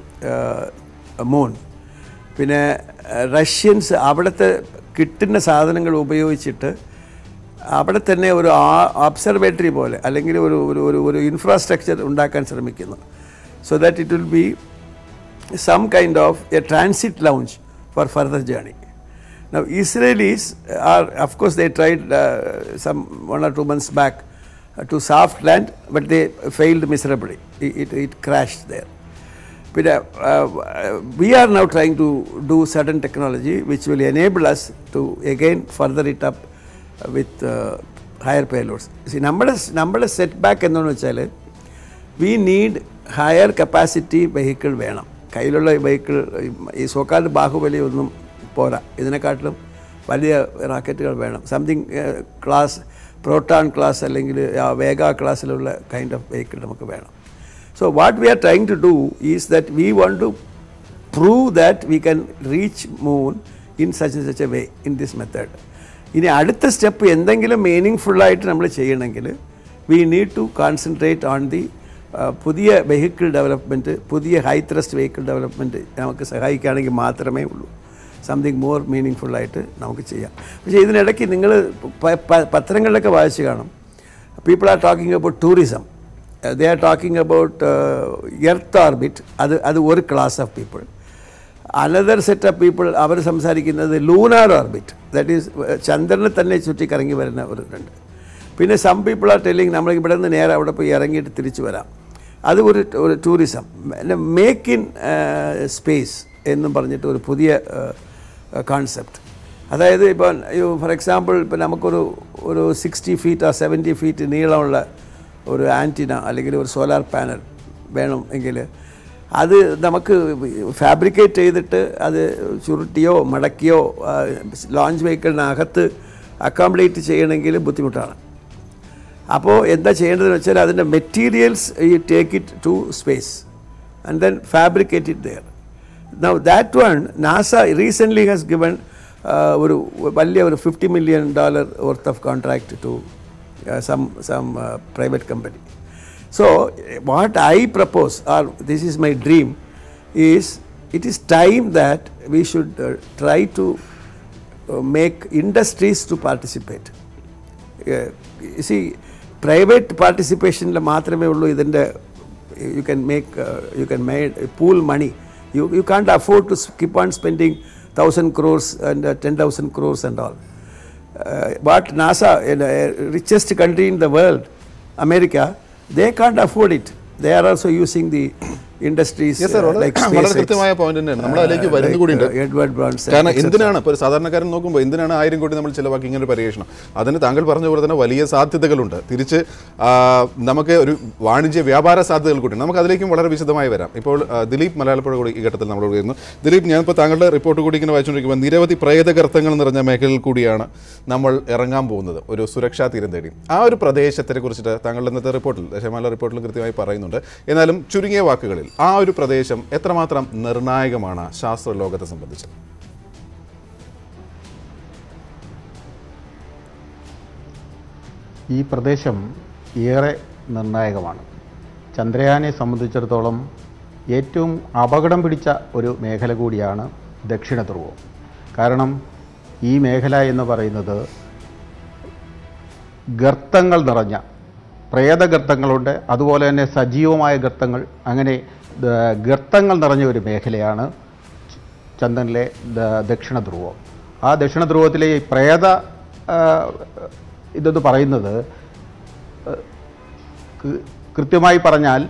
moon പിന്നെ റഷ്യൻസ് അവിടുത്തെ കിട്ടുന്ന സാധനങ്ങൾ ഉപയോഗിച്ചിട്ട് അവിടെ തന്നെ ഒരു ഒബ്സർവേറ്ററി പോലെ അല്ലെങ്കിൽ ഒരു ഒരു ഒരു ഒരു ഇൻഫ്രാസ്ട്രക്ചർ ഉണ്ടാക്കാൻ ശ്രമിക്കുന്നു so that it will be some kind of a transit lounge for further journey. Now, Israelis are, of course, they tried uh, some one or two months back uh, to soft land, but they failed miserably. It, it, it crashed there. But uh, uh, we are now trying to do certain technology which will enable us to again further it up with uh, higher payloads. See, നമ്മുടെ നമ്മുടെ set back എന്താണെന്ന് വെച്ചാൽ we need higher capacity vehicle വേണം കയ്യിലുള്ള vehicle ഈ സോക്കാൽ ബാഹുബലി ഒന്നും പോരാ ഇതിനെക്കാട്ടിലും വലിയ റാക്കറ്റുകൾ വേണം സംതിങ് ക്ലാസ് പ്രോട്ടോൺ ക്ലാസ് അല്ലെങ്കിൽ വേഗ ക്ലാസ്സിലുള്ള കൈൻഡ് ഓഫ് വെഹിക്കിൾ നമുക്ക് വേണം so what we are trying to do is that we want to prove that we can reach moon in such such a way in this method ഇനി അടുത്ത step എന്തെങ്കിലും meaning ഫുള്ളായിട്ട് നമ്മൾ ചെയ്യണമെങ്കിൽ we need to concentrate on the പുതിയ vehicle development പുതിയ high thrust vehicle development നമുക്ക് സഹായിക്കുകയാണെങ്കിൽ മാത്രമേ ഉള്ളൂ സംതിങ് മോർ മീനിങ് ഫുള്ളായിട്ട് നമുക്ക് ചെയ്യാം പക്ഷേ ഇതിനിടയ്ക്ക് നിങ്ങൾ പത്രങ്ങളിലൊക്കെ വായിച്ച് കാണും people are talking about tourism they are talking about earth orbit അത് അത് ഒരു class of people another set of people അവർ സംസാരിക്കുന്നത് ലൂനാർ ഓർബിറ്റ് ദാറ്റ് ഈസ് ചന്ദ്രനെ തന്നെ ചുറ്റിക്കറങ്ങി വരുന്ന ഒരു ഇതുണ്ട് പിന്നെ സം പീപ്പിൾ ആർ ടെല്ലിങ് നമ്മൾ ഇവിടെ നിന്ന് നേരെ അവിടെ പോയി ഇറങ്ങിയിട്ട് തിരിച്ചു വരാം അത് ഒരു ഒരു ടൂറിസം മേക്ക് ഇൻ സ്പേസ് എന്നും പറഞ്ഞിട്ട് ഒരു പുതിയ കോൺസെപ്റ്റ് അതായത് ഇപ്പോൾ ഫോർ എക്സാമ്പിൾ ഇപ്പോൾ നമുക്കൊരു ഒരു സിക്സ്റ്റി ഫീറ്റ് ആ സെവൻറ്റി ഫീറ്റ് നീളമുള്ള ഒരു ആൻറ്റിന അല്ലെങ്കിൽ ഒരു സോലാർ പാനൽ വേണം എങ്കിൽ അത് നമുക്ക് ഫാബ്രിക്കേറ്റ് ചെയ്തിട്ട് അത് ചുരുട്ടിയോ മടക്കിയോ ലോഞ്ച് വെഹിക്കിളിനകത്ത് അക്കോമഡേറ്റ് ചെയ്യണമെങ്കിൽ ബുദ്ധിമുട്ടാണ് അപ്പോൾ എന്താ ചെയ്യേണ്ടതെന്ന് വെച്ചാൽ അതിൻ്റെ materials you take it to space and then fabricate it there now that one NASA recently has given ഒരു വലിയ ഒരു fifty million dollar worth of contract to some some private company So, what I propose, or this is my dream, is it is time that we should uh, try to uh, make industries to participate. Uh, you see, private participation മാത്രമേ ഉള്ളൂ ഇതിൻ്റെ you can make, uh, you can make pool money. You, you can't afford to s- keep on spending 1000 crores and uh, 10,000 crores and all. Uh, but NASA, uh, richest country in the world, America, they can't afford it. They are also using the industries Yes, sir. uh, വളരെ like വളരെ SpaceX, കൃത്യമായ point തന്നെയാണ് നമ്മൾ അതിലേക്ക് uh, വരുന്നു like, കൂടിയുണ്ട് uh, Edward Branson, കാരണം etc. എന്തിനാണ് ഇപ്പോൾ ഒരു സാധാരണക്കാരൻ നോക്കുമ്പോൾ എന്തിനാണ് ആയിരം കോടി നമ്മൾ ചിലവാക്കി ഇങ്ങനെ ഒരു പരീക്ഷണം അതിന് താങ്കൾ പറഞ്ഞ പോലെ തന്നെ വലിയ സാധ്യതകളുണ്ട് തിരിച്ച് ആ, നമുക്ക് ഒരു വാണിജ്യ വ്യാപാര സാധ്യതകൾ കൂടിയുണ്ട് നമുക്ക് അതിലേക്കും വളരെ വിശദമായി വരാം ഇപ്പോൾ ആ, ദിലീപ് മലയാളപ്പുഴ കൂടി ഈ ഘട്ടത്തിൽ നമ്മളോട് വരുന്നു ദിലീപ് ഞാനിപ്പോൾ താങ്കളുടെ റിപ്പോർട്ട് കൂടി ഇങ്ങനെ വായിച്ചുകൊണ്ടിരിക്കുമ്പോൾ നിരവധി പ്രേതഗർത്തങ്ങൾ നിറഞ്ഞ മേഖലയിൽ കൂടിയാണ് നമ്മൾ ഇറങ്ങാൻ പോകുന്നത് ഒരു സുരക്ഷാ തീരം തേടി ആ ഒരു പ്രദേശത്തെ കുറിച്ചിട്ട് താങ്കളുടെ ഇന്നത്തെ റിപ്പോർട്ടിൽ ദേശമാല റിപ്പോർട്ടിൽ കൃത്യമായി പറയുന്നുണ്ട് എന്നാലും ചുരുങ്ങിയ വാക്കുകളിൽ ആ ഒരു പ്രദേശം എത്രമാത്രം നിർണായകമാണ് ശാസ്ത്ര ലോകത്തെ സംബന്ധിച്ച് ഈ പ്രദേശം ഏറെ നിർണായകമാണ് ചന്ദ്രയാനെ സംബന്ധിച്ചിടത്തോളം ഏറ്റവും അപകടം പിടിച്ച ഒരു മേഖല കൂടിയാണ് ദക്ഷിണ ധ്രുവം കാരണം ഈ മേഖല എന്ന് പറയുന്നത് ഗർത്തങ്ങൾ നിറഞ്ഞ പ്രേതഗർത്തങ്ങളുണ്ട് അതുപോലെ തന്നെ സജീവമായ ഗർത്തങ്ങൾ അങ്ങനെ ദ- ഗർത്തങ്ങൾ നിറഞ്ഞ ഒരു മേഖലയാണ് ചന്ദ്രനിലെ ദ- ദക്ഷിണ ധ്രുവം ആ ദക്ഷിണ ധ്രുവത്തിലെ ഈ പ്രേത ആ, ഇതെന്ന് പറയുന്നത് കൃ- കൃത്യമായി പറഞ്ഞാൽ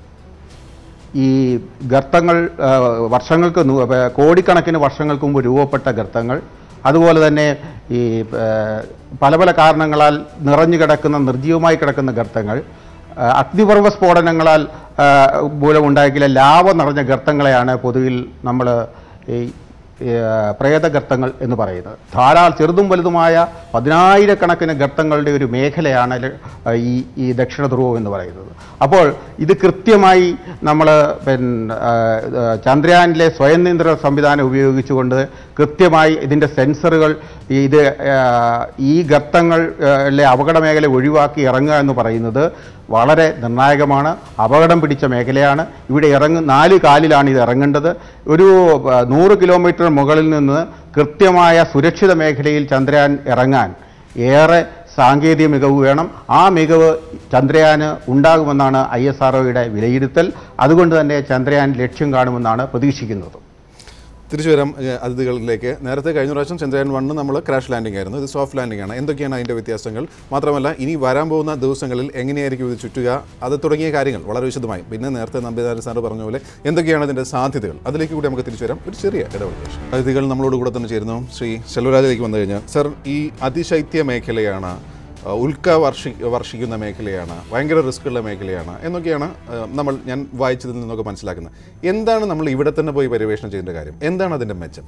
ഈ ഗർത്തങ്ങൾ ആ, വർഷങ്ങൾക്ക് നൂ- ആ, കോടിക്കണക്കിന് വർഷങ്ങൾക്ക് മുമ്പ് രൂപപ്പെട്ട ഗർത്തങ്ങൾ അതുപോലെ തന്നെ ഈ ആ, പല പല കാരണങ്ങളാൽ നിറഞ്ഞു കിടക്കുന്ന നിർജ്ജീവമായി കിടക്കുന്ന ഗർത്തങ്ങൾ ആ, അഗ്നിപർവ്വ സ്ഫോടനങ്ങളാൽ ആ, മൂലമുണ്ടാക്കിയ ലാവ നിറഞ്ഞ ഗർത്തങ്ങളെയാണ് പൊതുവിൽ നമ്മൾ ഈ ഈ, ആ, പ്രേതഗർത്തങ്ങൾ എന്ന് പറയുന്നത് ധാരാളം ചെറുതും വലുതുമായ പതിനായിരക്കണക്കിന് ഗർത്തങ്ങളുടെ ഒരു മേഖലയാണ് ല- ഈ ഈ ദക്ഷിണ ധ്രുവം എന്ന് പറയുന്നത് അപ്പോൾ ഇത് കൃത്യമായി നമ്മൾ പിന്നെ ആ, ആ, ചന്ദ്രയാനിലെ സ്വയം നിയന്ത്രണ സംവിധാനം ഉപയോഗിച്ചുകൊണ്ട് കൃത്യമായി ഇതിൻ്റെ സെൻസറുകൾ ഇത് ആ, ഈ ഗർത്തങ്ങളിലെ അപകട മേഖല ഒഴിവാക്കി ഇറങ്ങുക എന്ന് പറയുന്നത് വളരെ നിർണായകമാണ് അപകടം പിടിച്ച മേഖലയാണ് ഇവിടെ ഇറങ്ങ നാല് കാലിലാണ് ഇത് ഇറങ്ങേണ്ടത് ഒരു ആ, നൂറ് കിലോമീറ്റർ മുകളിൽ നിന്ന് കൃത്യമായ സുരക്ഷിത മേഖലയിൽ ചന്ദ്രയാൻ ഇറങ്ങാൻ ഏറെ സാങ്കേതിക മികവ് വേണം ആ മികവ് ചന്ദ്രയാന് ഉണ്ടാകുമെന്നാണ് ഐ എസ് ആർ വിലയിരുത്തൽ അതുകൊണ്ട് തന്നെ ചന്ദ്രയാൻ ലക്ഷ്യം കാണുമെന്നാണ് പ്രതീക്ഷിക്കുന്നത് തിരിച്ചു വരാം ഏഹ്, അതിഥികളിലേക്ക് നേരത്തെ കഴിഞ്ഞ പ്രാവശ്യം ചന്ദ്രയാൻ വണ്ണ് നമ്മൾ ക്രാഷ് ലാൻഡിംഗ് ആയിരുന്നു ഇത് സോഫ്റ്റ് ലാൻഡിംഗ് ആണ് എന്തൊക്കെയാണ് അതിൻ്റെ വ്യത്യാസങ്ങൾ മാത്രമല്ല ഇനി വരാൻ പോകുന്ന ദിവസങ്ങളിൽ എങ്ങനെയായിരിക്കും ഇത് ചുറ്റുക അത് തുടങ്ങിയ കാര്യങ്ങൾ വളരെ വിശദമായി പിന്നെ നേരത്തെ നമ്പിനാരൻ സാറ് പറഞ്ഞ പോലെ എന്തൊക്കെയാണ് ഇതിൻ്റെ സാധ്യതകൾ അതിലേക്ക് കൂടി നമുക്ക് തിരിച്ചു വരാം ഒരു ചെറിയ ഇടവേള ശേഷം അതിഥികൾ നമ്മളോട് കൂടെ തന്നെ ചേരുന്നു ശ്രീ ശെൽവരാജിലേക്ക് വന്നു കഴിഞ്ഞാൽ സർ ഈ അതിശൈത്യ മേഖലയാണ് ആ, ഉൽക്ക വർഷി വർഷിക്കുന്ന മേഖലയാണ് ഭയങ്കര റിസ്ക് ഉള്ള മേഖലയാണ് എന്നൊക്കെയാണ് ആ, നമ്മൾ ഞാൻ വായിച്ചതിൽ നിന്നൊക്കെ മനസ്സിലാക്കുന്നത് എന്താണ് നമ്മൾ ഇവിടെ തന്നെ പോയി പര്യവേഷണം ചെയ്യേണ്ട കാര്യം എന്താണ് അതിൻ്റെ മെച്ചം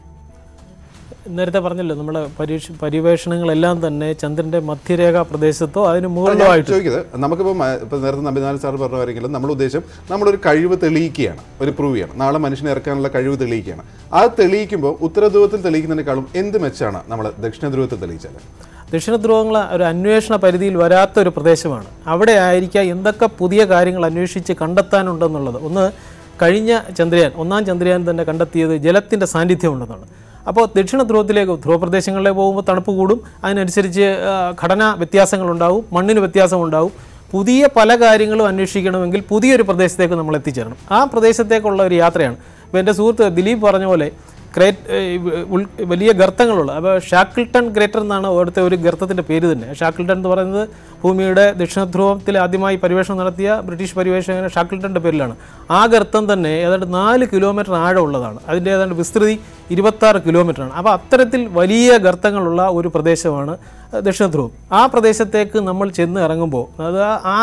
നേരത്തെ പറഞ്ഞല്ലോ നമ്മുടെ പരീക്ഷ പര്യവേഷണങ്ങളെല്ലാം തന്നെ ചന്ദ്രന്റെ മധ്യരേഖ പ്രദേശത്തോ അതിന് മുകളിലുമായിട്ട് ചോദിക്കുന്നത് നമുക്കിപ്പോൾ ഇപ്പോൾ നേരത്തെ നമ്പിനാഥൻ സാർ പറഞ്ഞ കാര്യമെങ്കിലും നമ്മുടെ ഉദ്ദേശം നമ്മളൊരു കഴിവ് തെളിയിക്കുകയാണ് ഒരു പ്രൂവ് ചെയ്യണം നാളെ മനുഷ്യനെ ഇറക്കാനുള്ള കഴിവ് തെളിയിക്കുകയാണ് അത് തെളിയിക്കുമ്പോൾ ഉത്തരധ്രുവത്തിൽ തെളിയിക്കുന്നതിനേക്കാളും എന്ത് മെച്ചാണ് നമ്മൾ ദക്ഷിണ ധ്രുവത്തിൽ തെളിയിച്ചാൽ ദക്ഷിണ ധ്രുവങ്ങൾ ഒരു അന്വേഷണ പരിധിയിൽ വരാത്ത ഒരു പ്രദേശമാണ് അവിടെ ആയിരിക്കാം എന്തൊക്കെ പുതിയ കാര്യങ്ങൾ അന്വേഷിച്ച് കണ്ടെത്താനുണ്ടെന്നുള്ളത് ഒന്ന് കഴിഞ്ഞ ചന്ദ്രയാൻ ഒന്നാം ചന്ദ്രയാൻ തന്നെ കണ്ടെത്തിയത് ജലത്തിൻ്റെ സാന്നിധ്യം ഉണ്ടെന്നാണ് അപ്പോൾ ദക്ഷിണ ധ്രുവത്തിലേക്ക് ധ്രുവപ്രദേശങ്ങളിലേക്ക് പോകുമ്പോൾ തണുപ്പ് കൂടും അതിനനുസരിച്ച് ആ, ഘടനാ വ്യത്യാസങ്ങളുണ്ടാവും മണ്ണിന് വ്യത്യാസമുണ്ടാവും പുതിയ പല കാര്യങ്ങളും അന്വേഷിക്കണമെങ്കിൽ പുതിയൊരു പ്രദേശത്തേക്ക് നമ്മൾ എത്തിച്ചേരണം ആ പ്രദേശത്തേക്കുള്ള ഒരു യാത്രയാണ് ഇപ്പോൾ എൻ്റെ സുഹൃത്ത് ദിലീപ് പറഞ്ഞ പോലെ ക്രേറ്റ് ഏഹ് ഉൾ- വലിയ ഗർത്തങ്ങളുള്ള അപ്പോൾ ഷാക്കിൾട്ടൺ ഗ്രേറ്റർ എന്നാണ് അവിടുത്തെ ഒരു ഗർത്തത്തിൻ്റെ പേര് തന്നെ ഷാക്കിൾട്ടൺ എന്ന് പറയുന്നത് ഭൂമിയുടെ ദക്ഷിണ ധ്രുവത്തിൽ ആദ്യമായി പര്യവേഷണം നടത്തിയ ബ്രിട്ടീഷ് പര്യവേഷകൻ ഷാക്കിൾട്ടൻ്റെ പേരിലാണ് ആ ഗർത്തം തന്നെ ഏതാണ്ട് നാല് കിലോമീറ്റർ ആഴമുള്ളതാണ് അതിൻ്റെ ഏതാണ്ട് വിസ്തൃതി ഇരുപത്താറ് കിലോമീറ്ററാണ് അപ്പോൾ അത്തരത്തിൽ വലിയ ഗർത്തങ്ങളുള്ള ഒരു പ്രദേശമാണ് ദക്ഷിണ ധ്രുവം ആ പ്രദേശത്തേക്ക് നമ്മൾ ചെന്ന് ഇറങ്ങുമ്പോൾ അത് ആ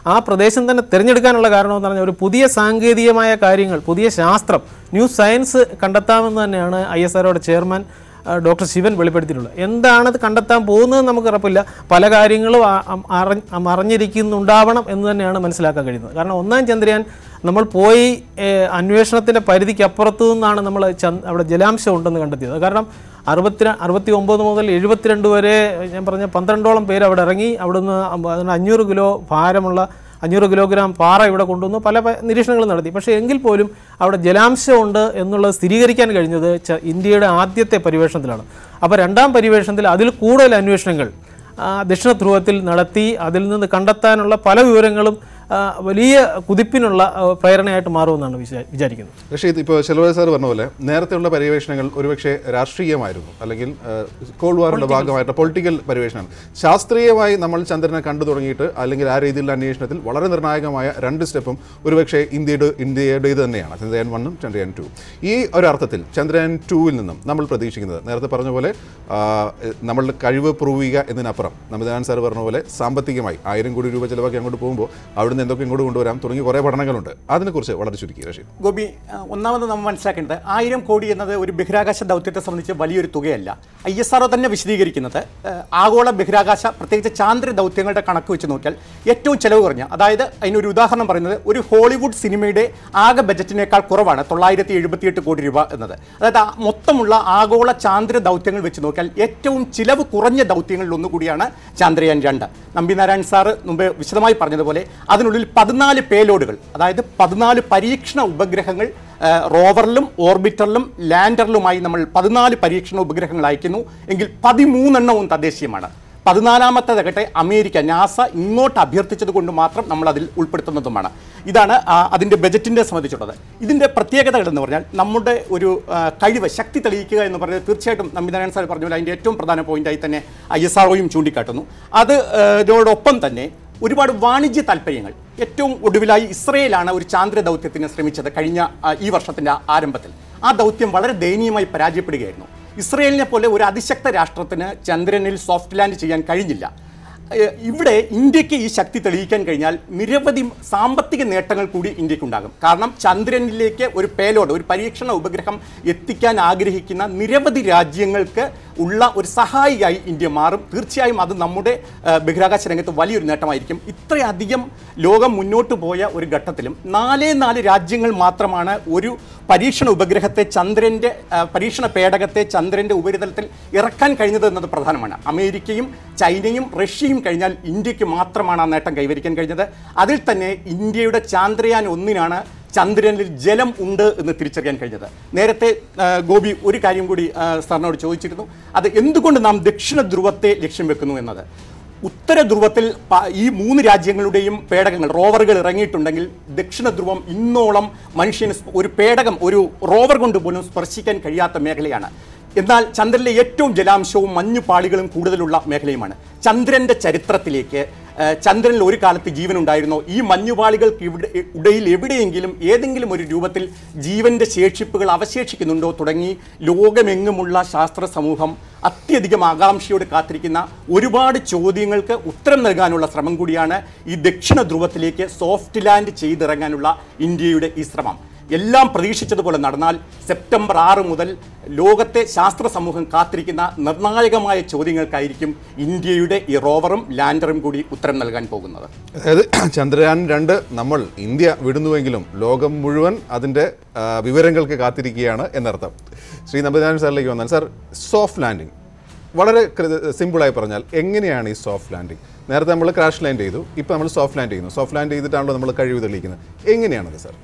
ആ പ്രദേശം തന്നെ തിരഞ്ഞെടുക്കാനുള്ള കാരണം എന്ന് പറഞ്ഞാൽ ഒരു പുതിയ സാങ്കേതികമായ കാര്യങ്ങൾ പുതിയ ശാസ്ത്രം ന്യൂ സയൻസ് കണ്ടെത്താമെന്ന് തന്നെയാണ് ഐ എസ് ആർഒയുടെ ചെയർമാൻ ആ, ഡോക്ടർ ശിവൻ വെളിപ്പെടുത്തിയിട്ടുള്ളത് എന്താണ് അത് കണ്ടെത്താൻ പോകുന്നത് നമുക്ക് ഉറപ്പില്ല പല കാര്യങ്ങളും ആ- അം- അറിഞ്ഞ് അം- അറിഞ്ഞിരിക്കുന്നുണ്ടാവണം എന്ന് തന്നെയാണ് മനസ്സിലാക്കാൻ കഴിയുന്നത് കാരണം ഒന്നാം ചന്ദ്രയാൻ നമ്മൾ പോയി ഏഹ്, അന്വേഷണത്തിൻ്റെ പരിധിക്ക് അപ്പുറത്തു നിന്നാണ് നമ്മൾ ചന്ദ് അവിടെ ജലാംശം ഉണ്ടെന്ന് കണ്ടെത്തിയത് കാരണം അറുപത്തി അറുപത്തി ഒമ്പത് മുതൽ എഴുപത്തിരണ്ട് വരെ ഞാൻ പറഞ്ഞ പന്ത്രണ്ടോളം പേര് അവിടെ ഇറങ്ങി അവിടുന്ന് അതിന് അഞ്ഞൂറ് കിലോ ഭാരമുള്ള അഞ്ഞൂറ് കിലോഗ്രാം പാറ ഇവിടെ കൊണ്ടുവന്നു പല പ- നിരീക്ഷണങ്ങളും നടത്തി പക്ഷേ എങ്കിൽ പോലും അവിടെ ജലാംശമുണ്ട് എന്നുള്ളത് സ്ഥിരീകരിക്കാൻ കഴിഞ്ഞത് ച- ഇന്ത്യയുടെ ആദ്യത്തെ പര്യവേഷണത്തിലാണ് അപ്പോൾ രണ്ടാം പര്യവേഷണത്തിൽ അതിൽ കൂടുതൽ അന്വേഷണങ്ങൾ ആ, ദക്ഷിണ ധ്രുവത്തിൽ നടത്തി അതിൽ നിന്ന് കണ്ടെത്താനുള്ള പല വിവരങ്ങളും ആ, വലിയ കുതിപ്പിനുള്ള ആ, പ്രേരണയായിട്ട് മാറുമെന്നാണ് വിചാ- വിചാരിക്കുന്നത് പക്ഷേ ഇത് ഇപ്പോൾ ചെലവ് സാർ പറഞ്ഞ പോലെ നേരത്തെയുള്ള പര്യവേഷണങ്ങൾ ഒരുപക്ഷെ രാഷ്ട്രീയമായിരുന്നു അല്ലെങ്കിൽ കോൾഡ് വാറിന്റെ ഭാഗമായിട്ട് പൊളിറ്റിക്കൽ പര്യവേഷണമാണ് ശാസ്ത്രീയമായി നമ്മൾ ചന്ദ്രനെ കണ്ടു തുടങ്ങിയിട്ട് അല്ലെങ്കിൽ ആ രീതിയിലുള്ള അന്വേഷണത്തിൽ വളരെ നിർണായകമായ രണ്ട് സ്റ്റെപ്പും ഒരുപക്ഷെ ഇന്ത്യയുടെ ഇന്ത്യയുടേത് തന്നെയാണ് ചന്ദ്രയാൻ വണ്ണും ചന്ദ്രയാൻ ടു ഈ ഒരു അർത്ഥത്തിൽ ചന്ദ്രയാൻ ടൂവിൽ നിന്നും നമ്മൾ പ്രതീക്ഷിക്കുന്നത് നേരത്തെ പറഞ്ഞ പോലെ ആ, നമ്മളുടെ കഴിവ് പ്രൂവ് ചെയ്യുക എന്നതിനപ്പുറം നമിതാൻ സാർ പറഞ്ഞ പോലെ സാമ്പത്തികമായി ആയിരം കോടി രൂപ ചിലവാക്കി അങ്ങോട്ട് പോകുമ്പോൾ അവിടുന്ന് എന്തൊക്കെ ഇങ്ങോട്ട് കൊണ്ടുവരാം തുടങ്ങി കുറേ പഠനങ്ങളുണ്ട് അതിനെക്കുറിച്ച് വളരെ ചുരുക്കി റഷീദ് ഗോപി ആ, ഒന്നാമത് നമ്മൾ മനസ്സിലാക്കേണ്ടത് ആയിരം കോടി എന്നത് ഒരു ബഹിരാകാശ ദൗത്യത്തെ സംബന്ധിച്ച് വലിയൊരു തുകയല്ല ഐ എസ് ആർഒ തന്നെ വിശദീകരിക്കുന്നത് ആ, ആഗോള ബഹിരാകാശ പ്രത്യേകിച്ച് ചാന്ദ്ര ദൗത്യങ്ങളുടെ കണക്ക് വെച്ച് നോക്കിയാൽ ഏറ്റവും ചെലവ് കുറഞ്ഞ അതായത് അതിനൊരു ഉദാഹരണം പറയുന്നത് ഒരു ഹോളിവുഡ് സിനിമയുടെ ആകെ ബജറ്റിനേക്കാൾ കുറവാണ് തൊള്ളായിരത്തി എഴുപത്തിയെട്ട് കോടി രൂപ എന്നത് അതായത് ആ മൊത്തമുള്ള ആഗോള ചാന്ദ്ര ദൗത്യങ്ങൾ വെച്ച് നോക്കിയാൽ ഏറ്റവും ചിലവ് കുറഞ്ഞ ദൗത്യങ്ങളിൽ ഒന്നുകൂടിയാണ് ചാന്ദ്രയാൻ രണ്ട് നമ്പിനാരായൺ സാറ് മുമ്പ് വിശദമായി പറഞ്ഞതുപോലെ അതിനുള്ളിൽ പതിനാല് പേലോഡുകൾ അതായത് പതിനാല് പരീക്ഷണ ഉപഗ്രഹങ്ങൾ ആ, റോവറിലും ഓർബിറ്ററിലും ലാൻഡറിലുമായി നമ്മൾ പതിനാല് പരീക്ഷണ ഉപഗ്രഹങ്ങൾ അയക്കുന്നു എങ്കിൽ പതിമൂന്നെണ്ണവും തദ്ദേശീയമാണ് പതിനാലാമത്തേതാകട്ടെ അമേരിക്ക നാസ ഇങ്ങോട്ട് അഭ്യർത്ഥിച്ചത് കൊണ്ട് മാത്രം നമ്മൾ അതിൽ ഉൾപ്പെടുത്തുന്നതുമാണ് ഇതാണ് ആ, അതിൻ്റെ ബജറ്റിൻ്റെ സംബന്ധിച്ചുള്ളത് ഇതിൻ്റെ പ്രത്യേകതകൾ എന്ന് പറഞ്ഞാൽ നമ്മുടെ ഒരു ആ, കഴിവ് ശക്തി തെളിയിക്കുക എന്ന് പറയുന്നത് തീർച്ചയായിട്ടും നമ്പിനാരായൺ സാർ പറഞ്ഞ പോലെ അതിൻ്റെ ഏറ്റവും പ്രധാന പോയിന്റായി തന്നെ ഐ എസ് ആർഒയും ചൂണ്ടിക്കാട്ടുന്നു അത് ആ, ഇതോടൊപ്പം തന്നെ ഒരുപാട് വാണിജ്യ താല്പര്യങ്ങൾ ഏറ്റവും ഒടുവിലായി ഇസ്രയേലാണ് ഒരു ചാന്ദ്ര ദൗത്യത്തിന് ശ്രമിച്ചത് കഴിഞ്ഞ ആ, ഈ വർഷത്തിൻ്റെ ആരംഭത്തിൽ ആ ദൗത്യം വളരെ ദയനീയമായി പരാജയപ്പെടുകയായിരുന്നു ഇസ്രയേലിനെ പോലെ ഒരു അതിശക്ത രാഷ്ട്രത്തിന് ചന്ദ്രനിൽ സോഫ്റ്റ് ലാൻഡ് ചെയ്യാൻ കഴിഞ്ഞില്ല ഏഹ് ഇവിടെ ഇന്ത്യക്ക് ഈ ശക്തി തെളിയിക്കാൻ കഴിഞ്ഞാൽ നിരവധി സാമ്പത്തിക നേട്ടങ്ങൾ കൂടി ഇന്ത്യക്കുണ്ടാകും കാരണം ചന്ദ്രനിലേക്ക് ഒരു പേലോഡ് ഒരു പരീക്ഷണ ഉപഗ്രഹം എത്തിക്കാൻ ആഗ്രഹിക്കുന്ന നിരവധി രാജ്യങ്ങൾക്ക് ഉള്ള ഒരു സഹായിയായി ഇന്ത്യ മാറും തീർച്ചയായും അത് നമ്മുടെ ഏഹ്, ബഹിരാകാശ രംഗത്ത് വലിയൊരു നേട്ടമായിരിക്കും ഇത്രയധികം ലോകം മുന്നോട്ട് പോയ ഒരു ഘട്ടത്തിലും നാലേ നാല് രാജ്യങ്ങൾ മാത്രമാണ് ഒരു പരീക്ഷണ ഉപഗ്രഹത്തെ ചന്ദ്രൻ്റെ ആ, പരീക്ഷണ പേടകത്തെ ചന്ദ്രൻ്റെ ഉപരിതലത്തിൽ ഇറക്കാൻ കഴിഞ്ഞത് എന്നത് പ്രധാനമാണ് അമേരിക്കയും ചൈനയും റഷ്യയും കഴിഞ്ഞാൽ ഇന്ത്യക്ക് മാത്രമാണ് ആ നേട്ടം കൈവരിക്കാൻ കഴിഞ്ഞത് അതിൽ തന്നെ ഇന്ത്യയുടെ ചാന്ദ്രയാൻ ഒന്നിനാണ് ചന്ദ്രനിൽ ജലം ഉണ്ട് എന്ന് തിരിച്ചറിയാൻ കഴിഞ്ഞത് നേരത്തെ ആ, ഗോപി ഒരു കാര്യം കൂടി ആ, സാറിനോട് ചോദിച്ചിരുന്നു അത് എന്തുകൊണ്ട് നാം ദക്ഷിണ ധ്രുവത്തെ ലക്ഷ്യം വെക്കുന്നു എന്നത് ഉത്തര ധ്രുവത്തിൽ പ- ഈ മൂന്ന് രാജ്യങ്ങളുടെയും പേടകങ്ങൾ റോവറുകൾ ഇറങ്ങിയിട്ടുണ്ടെങ്കിൽ ദക്ഷിണ ധ്രുവം ഇന്നോളം മനുഷ്യന് സ്പ- ഒരു പേടകം ഒരു റോവർ കൊണ്ട് പോലും സ്പർശിക്കാൻ കഴിയാത്ത മേഖലയാണ് എന്നാൽ ചന്ദ്രനിലെ ഏറ്റവും ജലാംശവും മഞ്ഞുപാളികളും കൂടുതലുള്ള മേഖലയുമാണ് ചന്ദ്രന്റെ ചരിത്രത്തിലേക്ക് ആ, ചന്ദ്രനിൽ ഒരു കാലത്ത് ജീവൻ ഉണ്ടായിരുന്നോ ഈ മഞ്ഞുപാളികൾക്ക് ഇവിടെ ഇടയിൽ എവിടെയെങ്കിലും ഏതെങ്കിലും ഒരു രൂപത്തിൽ ജീവന്റെ ശേഷിപ്പുകൾ അവശേഷിക്കുന്നുണ്ടോ തുടങ്ങി ലോകമെങ്ങുമുള്ള ശാസ്ത്ര സമൂഹം അത്യധികം ആകാംക്ഷയോട് കാത്തിരിക്കുന്ന ഒരുപാട് ചോദ്യങ്ങൾക്ക് ഉത്തരം നൽകാനുള്ള ശ്രമം കൂടിയാണ് ഈ ദക്ഷിണ ധ്രുവത്തിലേക്ക് സോഫ്റ്റ് ലാൻഡ് ചെയ്തിറങ്ങാനുള്ള ഇന്ത്യയുടെ ഈ ശ്രമം എല്ലാം പ്രതീക്ഷിച്ചതുപോലെ നടന്നാൽ സെപ്റ്റംബർ ആറ് മുതൽ ലോകത്തെ ശാസ്ത്ര സമൂഹം കാത്തിരിക്കുന്ന നിർണായകമായ ചോദ്യങ്ങൾക്കായിരിക്കും ഇന്ത്യയുടെ ഈ റോവറും ലാൻഡറും കൂടി ഉത്തരം നൽകാൻ പോകുന്നത് അതായത് ചന്ദ്രയാൻ രണ്ട് നമ്മൾ ഇന്ത്യ വിടുന്നുവെങ്കിലും ലോകം മുഴുവൻ അതിൻ്റെ ആ, വിവരങ്ങൾക്ക് കാത്തിരിക്കുകയാണ് എന്നർത്ഥം ശ്രീ നമ്പനാരായണൻ സാറിലേക്ക് വന്നാൽ സാർ സോഫ്റ്റ് ലാൻഡിംഗ് വളരെ കൃ- സിമ്പിളായി പറഞ്ഞാൽ എങ്ങനെയാണ് ഈ സോഫ്റ്റ് ലാൻഡിംഗ് നേരത്തെ നമ്മൾ ക്രാഷ് ലാൻഡ് ചെയ്തു ഇപ്പോൾ നമ്മൾ സോഫ്റ്റ് ലാൻഡ് ചെയ്യുന്നു സോഫ്റ്റ് ലാൻഡ് ചെയ്തിട്ടാണല്ലോ നമ്മൾ കഴിവ് തെളിയിക്കുന്നത് എങ്ങനെയാണത് sir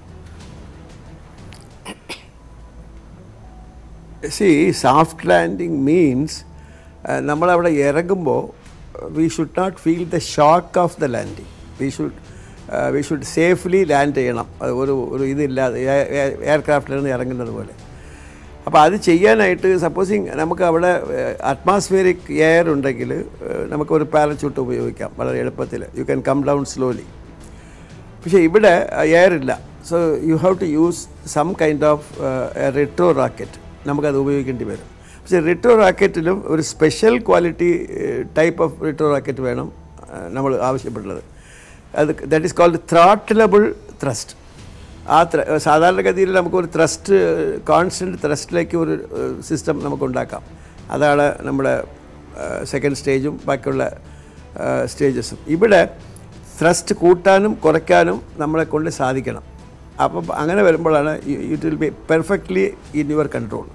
see soft landing means നമ്മളവിടെ ഇറങ്ങുമ്പോൾ we should not feel the shock of the landing we should we should safely land ചെയ്യണം അത് ഒരു ഒരു ഇതില്ലാതെ എയർക്രാഫ്റ്റിൽ നിന്ന് ഇറങ്ങുന്നത് പോലെ അപ്പോൾ അത് ചെയ്യാനായിട്ട് സപ്പോസിങ് നമുക്ക് അവിടെ അറ്റ്മോസ്ഫിയറിക് എയർ ഉണ്ടെങ്കിൽ നമുക്ക് ഒരു പാരച്യൂട്ട് ഉപയോഗിക്കാം വളരെ എളുപ്പത്തിൽ you can come down slowly പക്ഷേ ഇവിടെ എയർ ഇല്ല so you have to use some kind of retro rocket നമുക്കത് ഉപയോഗിക്കേണ്ടി വരും പക്ഷേ റിട്രോ റാക്കറ്റിലും ഒരു special quality type of retro rocket വേണം നമ്മൾ ആവശ്യപ്പെടുന്നത് അത് that is called throttleable thrust ആ ത്ര- സാധാരണഗതിയിൽ നമുക്കൊരു ത്രസ്റ്റ് കോൺസ്റ്റൻറ്റ് ത്രസ്റ്റിലേക്ക് ഒരു സിസ്റ്റം നമുക്ക് ഉണ്ടാക്കാം അതാണ് നമ്മുടെ സെക്കൻഡ് സ്റ്റേജും ബാക്കിയുള്ള സ്റ്റേജസും ഇവിടെ ത്രസ്റ്റ് കൂട്ടാനും കുറയ്ക്കാനും നമ്മളെ കൊണ്ട് സാധിക്കണം അപ്പം അങ്ങനെ വരുമ്പോഴാണ് it will be perfectly in your control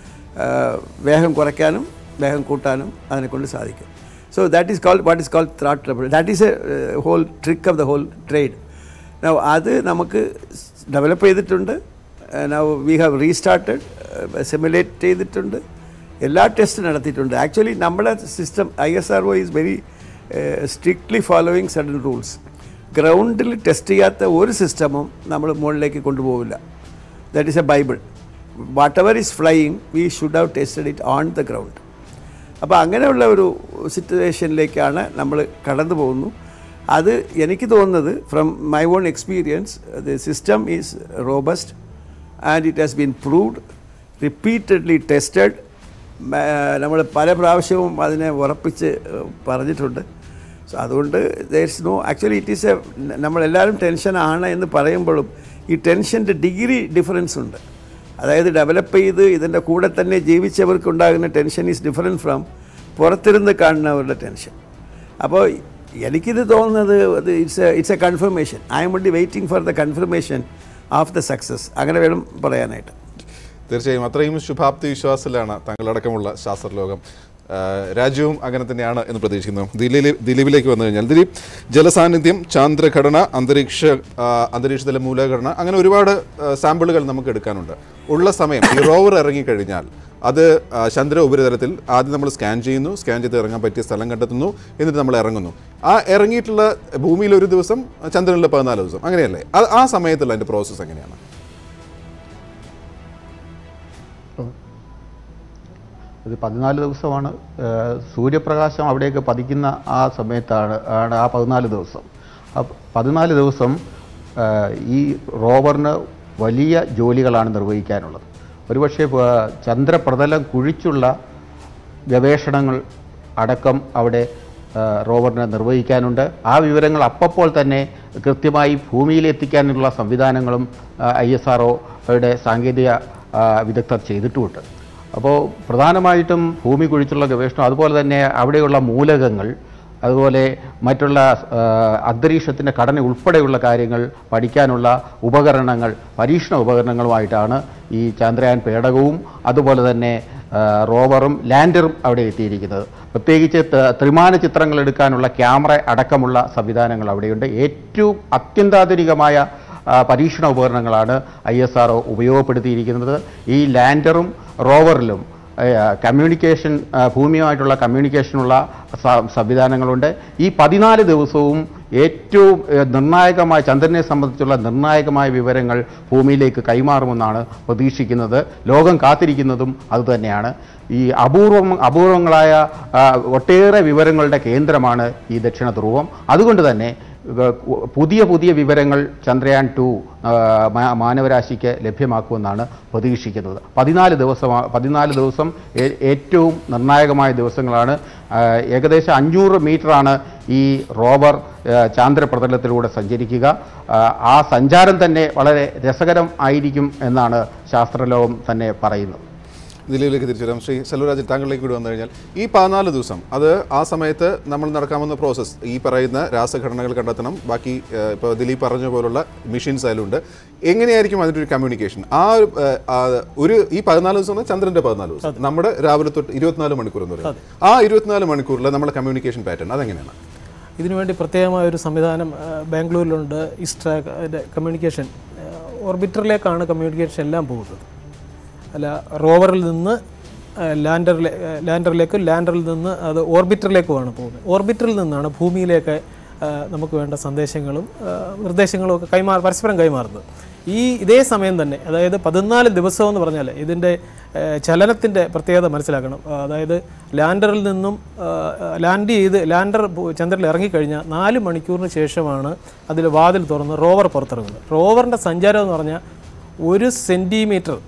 വേഗം കുറയ്ക്കാനും വേഗം കൂട്ടാനും അതിനെ കൊണ്ട് സാധിക്കും so that is called what is called throttleable that is a whole trick of the whole trade Now, അത് നമുക്ക് ഡെവലപ്പ് ചെയ്തിട്ടുണ്ട് now we have restarted simulate ചെയ്തിട്ടുണ്ട് എല്ലാ ടെസ്റ്റ് നടത്തിയിട്ടുണ്ട് ആക്ച്വലി നമ്മുടെ system I S R O is very strictly following sudden rules ഗ്രൗണ്ടിൽ test ചെയ്യാത്ത ഒരു സിസ്റ്റമും നമ്മൾ മുകളിലേക്ക് കൊണ്ടുപോകില്ല that is a bible whatever is flying we should have tested it on the ground അപ്പോൾ അങ്ങനെയുള്ള ഒരു സിറ്റുവേഷനിലേക്കാണ് നമ്മൾ കടന്നു പോകുന്നു അത് എനിക്ക് തോന്നുന്നത് from my own experience the system is robust and it has been proved repeatedly tested നമ്മൾ പല പ്രാവശ്യവും അതിനെ ഉറപ്പിച്ച് ഏഹ്, പറഞ്ഞിട്ടുണ്ട് സോ അതുകൊണ്ട് there's no actually it is a നമ്മളെല്ലാവരും ടെൻഷനാണ് എന്ന് പറയുമ്പോഴും ഈ ടെൻഷൻ്റെ ഡിഗ്രി ഡിഫറൻസ് ഉണ്ട് അതായത് ഡെവലപ്പ് ചെയ്ത് ഇതിൻ്റെ കൂടെ തന്നെ ജീവിച്ചവർക്കുണ്ടാകുന്ന ടെൻഷൻ ഈസ് ഡിഫറെൻറ്റ് ഫ്രം പുറത്തിരുന്ന് കാണുന്നവരുടെ ടെൻഷൻ അപ്പോൾ എനിക്കിത് തോന്നുന്നത് അത് it's it's a confirmation I'm only waiting for the confirmation of the success അങ്ങനെ വേണം പറയാനായിട്ട് തീർച്ചയായും അത്രയും ശുഭാപ്തി വിശ്വാസത്തിലാണ് താങ്കളടക്കമുള്ള ശാസ്ത്രലോകം ആ, രാജ്യവും അങ്ങനെ തന്നെയാണ് എന്ന് പ്രതീക്ഷിക്കുന്നു ദിലീപ് ദിലീപിലേക്ക് വന്നു കഴിഞ്ഞാൽ ദിലീപ് ജലസാന്നിധ്യം ചാന്ദ്രഘടന അന്തരീക്ഷ ആ, അന്തരീക്ഷത്തിലെ മൂലഘടന അങ്ങനെ ഒരുപാട് ആ, സാമ്പിളുകൾ നമുക്ക് എടുക്കാനുണ്ട് ഉള്ള സമയം ഈ റോവർ ഇറങ്ങിക്കഴിഞ്ഞാൽ അത് ആ, ചന്ദ്ര ഉപരിതലത്തിൽ ആദ്യം നമ്മൾ സ്കാൻ ചെയ്യുന്നു സ്കാൻ ചെയ്ത് ഇറങ്ങാൻ പറ്റിയ സ്ഥലം കണ്ടെത്തുന്നു എന്നിട്ട് നമ്മൾ ഇറങ്ങുന്നു ആ ഇറങ്ങിയിട്ടുള്ള ഭൂമിയിൽ ഒരു ദിവസം ചന്ദ്രനിൽ പതിനാല് ദിവസം അങ്ങനെയല്ലേ അത് ആ സമയത്തുള്ള അതിൻ്റെ പ്രോസസ്സ് എങ്ങനെയാണ് ഇത് പതിനാല് ദിവസമാണ് ഏഹ്, സൂര്യപ്രകാശം അവിടേക്ക് പതിക്കുന്ന ആ സമയത്താണ് ആണ് ആ പതിനാല് ദിവസം ആ പതിനാല് ദിവസം ഏഹ്, ഈ റോവറിന് വലിയ ജോലികളാണ് നിർവഹിക്കാനുള്ളത് ഒരുപക്ഷെ ഏഹ്, ചന്ദ്രപ്രതലം കുഴിച്ചുള്ള ഗവേഷണങ്ങൾ അടക്കം അവിടെ ഏഹ്, റോവറിന് നിർവഹിക്കാനുണ്ട് ആ വിവരങ്ങൾ അപ്പപ്പോൾ തന്നെ കൃത്യമായി ഭൂമിയിലെത്തിക്കാനുള്ള സംവിധാനങ്ങളും ഐ എസ് ആർ ഒയുടെ സാങ്കേതിക ആ, വിദഗ്ധർ ചെയ്തിട്ടുമുണ്ട് അപ്പോൾ പ്രധാനമായിട്ടും ഭൂമി കുഴിച്ചുള്ള ഗവേഷണം അതുപോലെ തന്നെ അവിടെയുള്ള മൂലകങ്ങൾ അതുപോലെ മറ്റുള്ള അന്തരീക്ഷത്തിൻ്റെ ഘടന ഉൾപ്പെടെയുള്ള കാര്യങ്ങൾ പഠിക്കാനുള്ള ഉപകരണങ്ങൾ പരീക്ഷണ ഉപകരണങ്ങളുമായിട്ടാണ് ഈ ചന്ദ്രയാൻ പേടകവും അതുപോലെ തന്നെ ആ, റോവറും ലാൻഡറും അവിടെ എത്തിയിരിക്കുന്നത് പ്രത്യേകിച്ച് ത- ത്രിമാന ചിത്രങ്ങൾ എടുക്കാനുള്ള ക്യാമറ അടക്കമുള്ള സംവിധാനങ്ങൾ അവിടെയുണ്ട് ഏറ്റവും അത്യന്താധുനികമായ ആ, പരീക്ഷണ ഉപകരണങ്ങളാണ് ഐ എസ് ആർ ഉപയോഗപ്പെടുത്തിയിരിക്കുന്നത് ഈ ലാൻഡറും റോവറിലും കമ്മ്യൂണിക്കേഷൻ ഭൂമിയുമായിട്ടുള്ള കമ്മ്യൂണിക്കേഷനുള്ള സ- സംവിധാനങ്ങളുണ്ട് ഈ പതിനാല് ദിവസവും ഏറ്റവും ഏഹ്, നിർണായകമായ ചന്ദ്രനെ സംബന്ധിച്ചുള്ള നിർണായകമായ വിവരങ്ങൾ ഭൂമിയിലേക്ക് കൈമാറുമെന്നാണ് പ്രതീക്ഷിക്കുന്നത് ലോകം കാത്തിരിക്കുന്നതും അതുതന്നെയാണ് ഈ അപൂർവം അപൂർവങ്ങളായ ആ, ഒട്ടേറെ വിവരങ്ങളുടെ കേന്ദ്രമാണ് ഈ ദക്ഷിണ ധ്രുവം അതുകൊണ്ട് തന്നെ ഏഹ്, പുതിയ പുതിയ വിവരങ്ങൾ ചന്ദ്രയാൻ ടു മാനവരാശിക്ക് ലഭ്യമാക്കുമെന്നാണ് പ്രതീക്ഷിക്കുന്നത് പതിനാല് ദിവസം പതിനാല് ദിവസം ഏ- ഏറ്റവും നിർണായകമായ ദിവസങ്ങളാണ് ആ, ഏകദേശം അഞ്ഞൂറ് മീറ്ററാണ് ഈ റോവർ ആ, ചാന്ദ്രപ്രതലത്തിലൂടെ സഞ്ചരിക്കുക ആ, ആ സഞ്ചാരം തന്നെ വളരെ രസകരം ആയിരിക്കും എന്നാണ് ശാസ്ത്രലോകം തന്നെ പറയുന്നത് ദിലീപിലേക്ക് തിരിച്ചു വരാം ശ്രീ സെൽവരാജൻ താങ്കളിലേക്ക് കൂടി വന്നു കഴിഞ്ഞാൽ ഈ പതിനാല് ദിവസം അത് ആ സമയത്ത് നമ്മൾ നടക്കാവുന്ന പ്രോസസ്സ് ഈ പറയുന്ന രാസഘടനകൾ കണ്ടെത്തണം ബാക്കി ഇപ്പോൾ ദിലീപ് പറഞ്ഞ പോലുള്ള മെഷീൻസ് അതിലുണ്ട് എങ്ങനെയായിരിക്കും അതിൻ്റെ ഒരു കമ്മ്യൂണിക്കേഷൻ ആ ഒരു, ഏഹ്, ആ ഒരു ഈ പതിനാല് ദിവസം എന്ന് ചന്ദ്രൻ്റെ പതിനാല് ദിവസം നമ്മുടെ രാവിലെ തൊട്ട് ഇരുപത്തിനാല് മണിക്കൂർ എന്ന് പറയുന്നത് ആ ഇരുപത്തിനാല് മണിക്കൂറിൽ നമ്മുടെ കമ്മ്യൂണിക്കേഷൻ പാറ്റേൺ അതെങ്ങനെയാണ് ഇതിനുവേണ്ടി പ്രത്യേകമായ ഒരു സംവിധാനം ആ, ബാംഗ്ലൂരിലുണ്ട് ഇസ്ട്രാക്ക് അതിൻ്റെ കമ്മ്യൂണിക്കേഷൻ ഓർബിറ്ററിലേക്കാണ് കമ്മ്യൂണിക്കേഷൻ എല്ലാം പോകുന്നത് അല്ല റോവറിൽ നിന്ന് ആ, ലാൻഡറിലെ ആ, ലാൻഡറിലേക്കും ലാൻഡറിൽ നിന്ന് അത് ഓർബിറ്ററിലേക്കുമാണ് പോകുന്നത് ഓർബിറ്ററിൽ നിന്നാണ് ഭൂമിയിലേക്ക് ആ, നമുക്ക് വേണ്ട സന്ദേശങ്ങളും ആ, നിർദ്ദേശങ്ങളും ഒക്കെ കൈമാ പരസ്പരം കൈമാറുന്നത് ഈ ഇതേ സമയം തന്നെ അതായത് പതിനാല് ദിവസം എന്ന് പറഞ്ഞാൽ ഇതിൻ്റെ ചലനത്തിൻ്റെ പ്രത്യേകത മനസ്സിലാക്കണം ആ, അതായത് ലാൻഡറിൽ നിന്നും ആ, ലാൻഡ് ചെയ്ത് ലാൻഡർ ഭൂ- ചന്ദ്രനിൽ ഇറങ്ങിക്കഴിഞ്ഞാൽ നാല് മണിക്കൂറിന് ശേഷമാണ് അതിൽ വാതിൽ തുറന്ന് റോവർ പുറത്തിറങ്ങുന്നത് റോവറിൻ്റെ സഞ്ചാരം എന്ന് പറഞ്ഞാൽ ഒരു സെൻറ്റിമീറ്റർ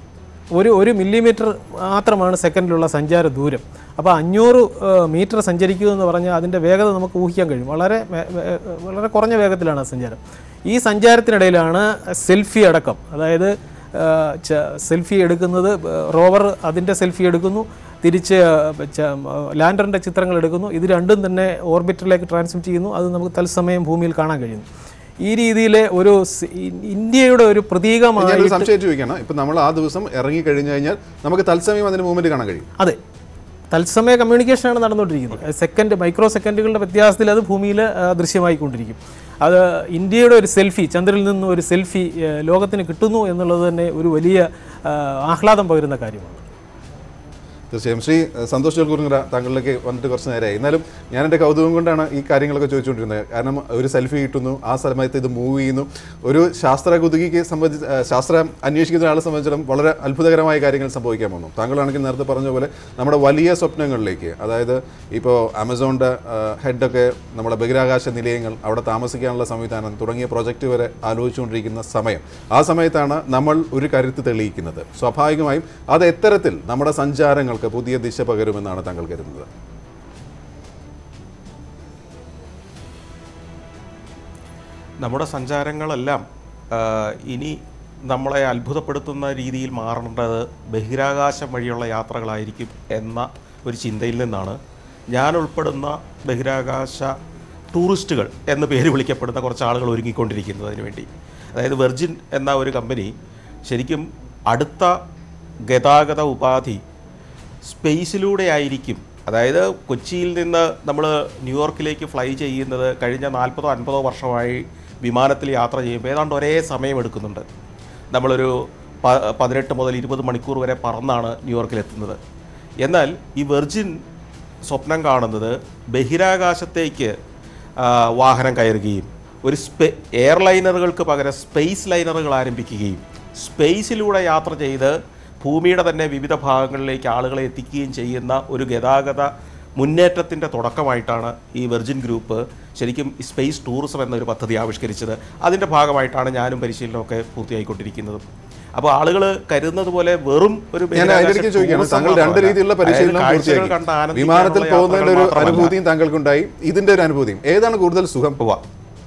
ഒരു ഒരു മില്ലിമീറ്റർ മാത്രമാണ് സെക്കൻഡിലുള്ള സഞ്ചാര ദൂരം അപ്പോൾ അഞ്ഞൂറ് ഏഹ്, മീറ്റർ സഞ്ചരിക്കുക എന്ന് പറഞ്ഞാൽ അതിൻ്റെ വേഗത നമുക്ക് ഊഹിക്കാൻ കഴിയും വളരെ വേ- വേ- വളരെ കുറഞ്ഞ വേഗത്തിലാണ് ആ സഞ്ചാരം ഈ സഞ്ചാരത്തിനിടയിലാണ് സെൽഫി അടക്കം അതായത് ഏഹ്, ച- സെൽഫി എടുക്കുന്നത് റോവർ അതിൻ്റെ സെൽഫി എടുക്കുന്നു തിരിച്ച് ച- ലാൻഡറിൻ്റെ ചിത്രങ്ങൾ എടുക്കുന്നു ഇത് രണ്ടും തന്നെ ഓർബിറ്ററിലേക്ക് ട്രാൻസ്മിറ്റ് ചെയ്യുന്നു അത് നമുക്ക് തത്സമയം ഭൂമിയിൽ കാണാൻ കഴിയുന്നു ഈ രീതിയിലെ ഒരു സി- ഇന്ത്യയുടെ ഒരു ഞാനൊരു പ്രതീകമായി സംശയം ചോദിക്കണം ഇപ്പൊ നമ്മൾ ആ ദിവസം ഇറങ്ങി കഴിഞ്ഞു കഴിഞ്ഞാൽ നമുക്ക് തത്സമയം അതിന് മൂവ്മെന്റ് കാണാൻ കഴിയും അതെ തത്സമയ കമ്മ്യൂണിക്കേഷനാണ് നടന്നുകൊണ്ടിരിക്കുന്നത് സെക്കൻഡ് മൈക്രോ സെക്കൻഡുകളുടെ വ്യത്യാസത്തിൽ അത് ഭൂമിയിൽ ആ, ദൃശ്യമായിക്കൊണ്ടിരിക്കും അത് ഇന്ത്യയുടെ ഒരു സെൽഫി ചന്ദ്രനിൽ നിന്ന് ഒരു സെൽഫി ആ, ലോകത്തിന് കിട്ടുന്നു എന്നുള്ളത് തന്നെ ഒരു വലിയ ആ, ആഹ്ലാദം പകരുന്ന കാര്യമാണ് തീർച്ചയായും ശ്രീ ഏഹ്, സന്തോഷ് ജോൽകുറുങ്ങര താങ്കളിലേക്ക് വന്നിട്ട് കുറച്ച് നേരമായി എന്നാലും ഞാൻ എൻ്റെ കൗതുകം കൊണ്ടാണ് ഈ കാര്യങ്ങളൊക്കെ ചോദിച്ചുകൊണ്ടിരുന്നത് കാരണം ഒരു സെൽഫി കിട്ടുന്നു ആ സമയത്ത് ഇത് മൂവ് ചെയ്യുന്നു ഒരു ശാസ്ത്ര കുതുകിക്ക് സംബന്ധിച്ച് ഏഹ്, ശാസ്ത്രം അന്വേഷിക്കുന്ന ആളെ സംബന്ധിച്ചിടത്തോളം വളരെ അത്ഭുതകരമായ കാര്യങ്ങൾ സംഭവിക്കാൻ പോകുന്നു താങ്കളാണെങ്കിൽ നേരത്തെ പറഞ്ഞ പോലെ നമ്മുടെ വലിയ സ്വപ്നങ്ങളിലേക്ക് അതായത് ഇപ്പോൾ ആമസോണിൻ്റെ ഹെഡൊക്കെ നമ്മുടെ ബഹിരാകാശ നിലയങ്ങൾ അവിടെ താമസിക്കാനുള്ള സംവിധാനം തുടങ്ങിയ പ്രൊജക്റ്റ് വരെ ആലോചിച്ചുകൊണ്ടിരിക്കുന്ന സമയം ആ സമയത്താണ് നമ്മൾ ഒരു കരുത്ത് തെളിയിക്കുന്നത് സ്വാഭാവികമായും അത് എത്തരത്തിൽ നമ്മുടെ സഞ്ചാരങ്ങൾക്ക് പുതിയ ദിശ പകരുമെന്നാണ് താങ്കൾ കരുതുന്നത് നമ്മുടെ സഞ്ചാരങ്ങളെല്ലാം ആ, ഇനി നമ്മളെ അത്ഭുതപ്പെടുത്തുന്ന രീതിയിൽ മാറേണ്ടത് ബഹിരാകാശം വഴിയുള്ള യാത്രകളായിരിക്കും എന്ന ഒരു ചിന്തയിൽ നിന്നാണ് ഞാൻ ഉൾപ്പെടുന്ന ബഹിരാകാശ ടൂറിസ്റ്റുകൾ എന്ന് പേര് വിളിക്കപ്പെടുന്ന കുറച്ച് ആളുകൾ ഒരുങ്ങിക്കൊണ്ടിരിക്കുന്നതിന് വേണ്ടി അതായത് വെർജിൻ എന്ന ഒരു കമ്പനി ശരിക്കും അടുത്ത ഗതാഗത ഉപാധി സ്പേസിലൂടെ ആയിരിക്കും അതായത് കൊച്ചിയിൽ നിന്ന് നമ്മൾ ന്യൂയോർക്കിലേക്ക് ഫ്ലൈ ചെയ്യുന്നത് കഴിഞ്ഞ നാൽപ്പതോ അൻപതോ വർഷമായി വിമാനത്തിൽ യാത്ര ചെയ്യുമ്പോൾ ഏതാണ്ട് ഒരേ സമയം എടുക്കുന്നുണ്ട് നമ്മളൊരു പ പതിനെട്ട് മുതൽ ഇരുപത് മണിക്കൂർ വരെ പറന്നാണ് ന്യൂയോർക്കിലെത്തുന്നത് എന്നാൽ ഈ വെർജിൻ സ്വപ്നം കാണുന്നത് ബഹിരാകാശത്തേക്ക് ആ, വാഹനം കയറുകയും ഒരു സ്പെ എയർലൈനറുകൾക്ക് പകരം സ്പേസ് ലൈനറുകൾ ആരംഭിക്കുകയും സ്പേസിലൂടെ യാത്ര ചെയ്ത് ഭൂമിയുടെ തന്നെ വിവിധ ഭാഗങ്ങളിലേക്ക് ആളുകളെ എത്തിക്കുകയും ചെയ്യുന്ന ഒരു ഗതാഗത മുന്നേറ്റത്തിൻ്റെ തുടക്കമായിട്ടാണ് ഈ വെർജിൻ ഗ്രൂപ്പ് ശരിക്കും ഈ സ്പേസ് ടൂറിസം എന്നൊരു പദ്ധതി ആവിഷ്കരിച്ചത് അതിൻ്റെ ഭാഗമായിട്ടാണ് ഞാനും പരിശീലനമൊക്കെ പൂർത്തിയായിക്കൊണ്ടിരിക്കുന്നത് അപ്പോൾ ആളുകൾ കരുതുന്നത് പോലെ വെറും ഒരു ഞാൻ ബഹിരാകാശ അതിലേക്ക് ചോദിക്കുകയാണ് tourism താങ്കൾ രണ്ട് മാത്രമല്ല. രീതിയിലുള്ള അതായത് പരിശീലനം കാഴ്ചകൾ കണ്ട് പൂർത്തിയാക്കി ആനന്ദിക്കാനുള്ള വിമാനത്തിൽ പോകുന്നതിന്റെ ഒരു യാത്രകൾ മാത്രമല്ല. അനുഭൂതിയും താങ്കൾക്കുണ്ടായി ഇതിന്റെ ഒരു അനുഭൂതിയും ഏതാണ് കൂടുതൽ സുഖം ഉവ്വ.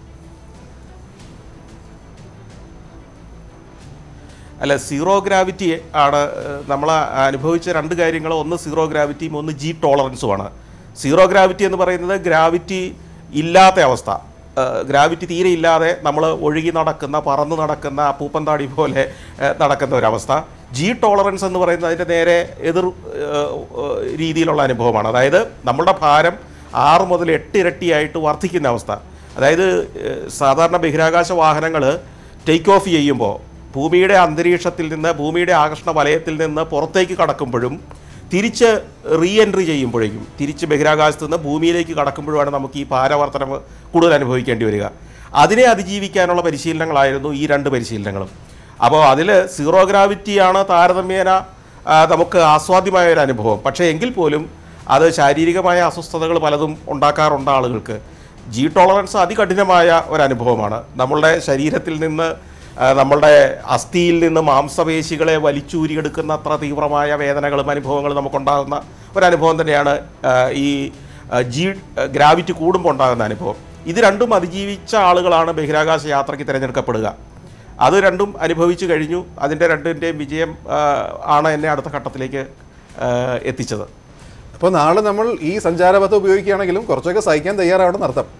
അല്ല സീറോ ഗ്രാവിറ്റി ആണ് നമ്മൾ അനുഭവിച്ച രണ്ട് കാര്യങ്ങൾ ഒന്ന് സീറോ ഗ്രാവിറ്റിയും ഒന്ന് ജി ടോളറൻസുമാണ് സീറോ ഗ്രാവിറ്റി എന്ന് പറയുന്നത് ഗ്രാവിറ്റി ഇല്ലാത്ത അവസ്ഥ ഗ്രാവിറ്റി തീരെ ഇല്ലാതെ നമ്മൾ ഒഴുകി നടക്കുന്ന പറന്ന് നടക്കുന്ന പൂപ്പന്താടി പോലെ ഏഹ്, നടക്കുന്ന ഒരവസ്ഥ ജി ടോളറൻസ് എന്ന് പറയുന്നത് അതിൻ്റെ നേരെ എതിർ ഏഹ്, ഏഹ്, രീതിയിലുള്ള അനുഭവമാണ് അതായത് നമ്മളുടെ ഭാരം ആറ് മുതൽ എട്ട് ഇരട്ടിയായിട്ട് വർദ്ധിക്കുന്ന അവസ്ഥ അതായത് ഏഹ്, സാധാരണ ബഹിരാകാശ വാഹനങ്ങൾ ടേക്ക് ഓഫ് ചെയ്യുമ്പോൾ ഭൂമിയുടെ അന്തരീക്ഷത്തിൽ നിന്ന് ഭൂമിയുടെ ആകർഷണ വലയത്തിൽ നിന്ന് പുറത്തേക്ക് കടക്കുമ്പോഴും തിരിച്ച് റീ എൻട്രി ചെയ്യുമ്പോഴേക്കും തിരിച്ച് ബഹിരാകാശത്ത് നിന്ന് ഭൂമിയിലേക്ക് കടക്കുമ്പോഴുമാണ് നമുക്ക് ഈ ഭാരവർത്തനം കൂടുതൽ അനുഭവിക്കേണ്ടി വരിക അതിനെ അതിജീവിക്കാനുള്ള പരിശീലനങ്ങളായിരുന്നു ഈ രണ്ട് പരിശീലനങ്ങളും അപ്പോൾ അതിൽ സീറോ ഗ്രാവിറ്റിയാണ് താരതമ്യേന ആ, നമുക്ക് ആസ്വാദ്യമായ ഒരു അനുഭവം പക്ഷേ എങ്കിൽ പോലും അത് ശാരീരികമായ അസ്വസ്ഥതകൾ പലതും ഉണ്ടാക്കാറുണ്ട് ആളുകൾക്ക് ജി ടോളറൻസ് അതികഠിനമായ ഒരു അനുഭവമാണ് നമ്മളുടെ ശരീരത്തിൽ നിന്ന് ആ, നമ്മളുടെ അസ്ഥിയിൽ നിന്ന് മാംസപേശികളെ വലിച്ചൂരിയെടുക്കുന്ന അത്ര തീവ്രമായ വേദനകളും അനുഭവങ്ങളും നമുക്കുണ്ടാകുന്ന ഒരനുഭവം തന്നെയാണ് ആ, ഈ ആ, ജി ഗ്രാവിറ്റി കൂടുമ്പോൾ ഉണ്ടാകുന്ന അനുഭവം ഇത് രണ്ടും അതിജീവിച്ച ആളുകളാണ് ബഹിരാകാശ യാത്രയ്ക്ക് തിരഞ്ഞെടുക്കപ്പെടുക അത് രണ്ടും അനുഭവിച്ചു കഴിഞ്ഞു അതിൻ്റെ രണ്ടിൻ്റെയും വിജയം ആ, ആണ് എന്നെ അടുത്ത ഘട്ടത്തിലേക്ക് ആ, എത്തിച്ചത് അപ്പോൾ നാളെ നമ്മൾ ഈ സഞ്ചാരപഥം ഉപയോഗിക്കുകയാണെങ്കിലും കുറച്ചൊക്കെ സഹിക്കാൻ തയ്യാറാവണം അർത്ഥം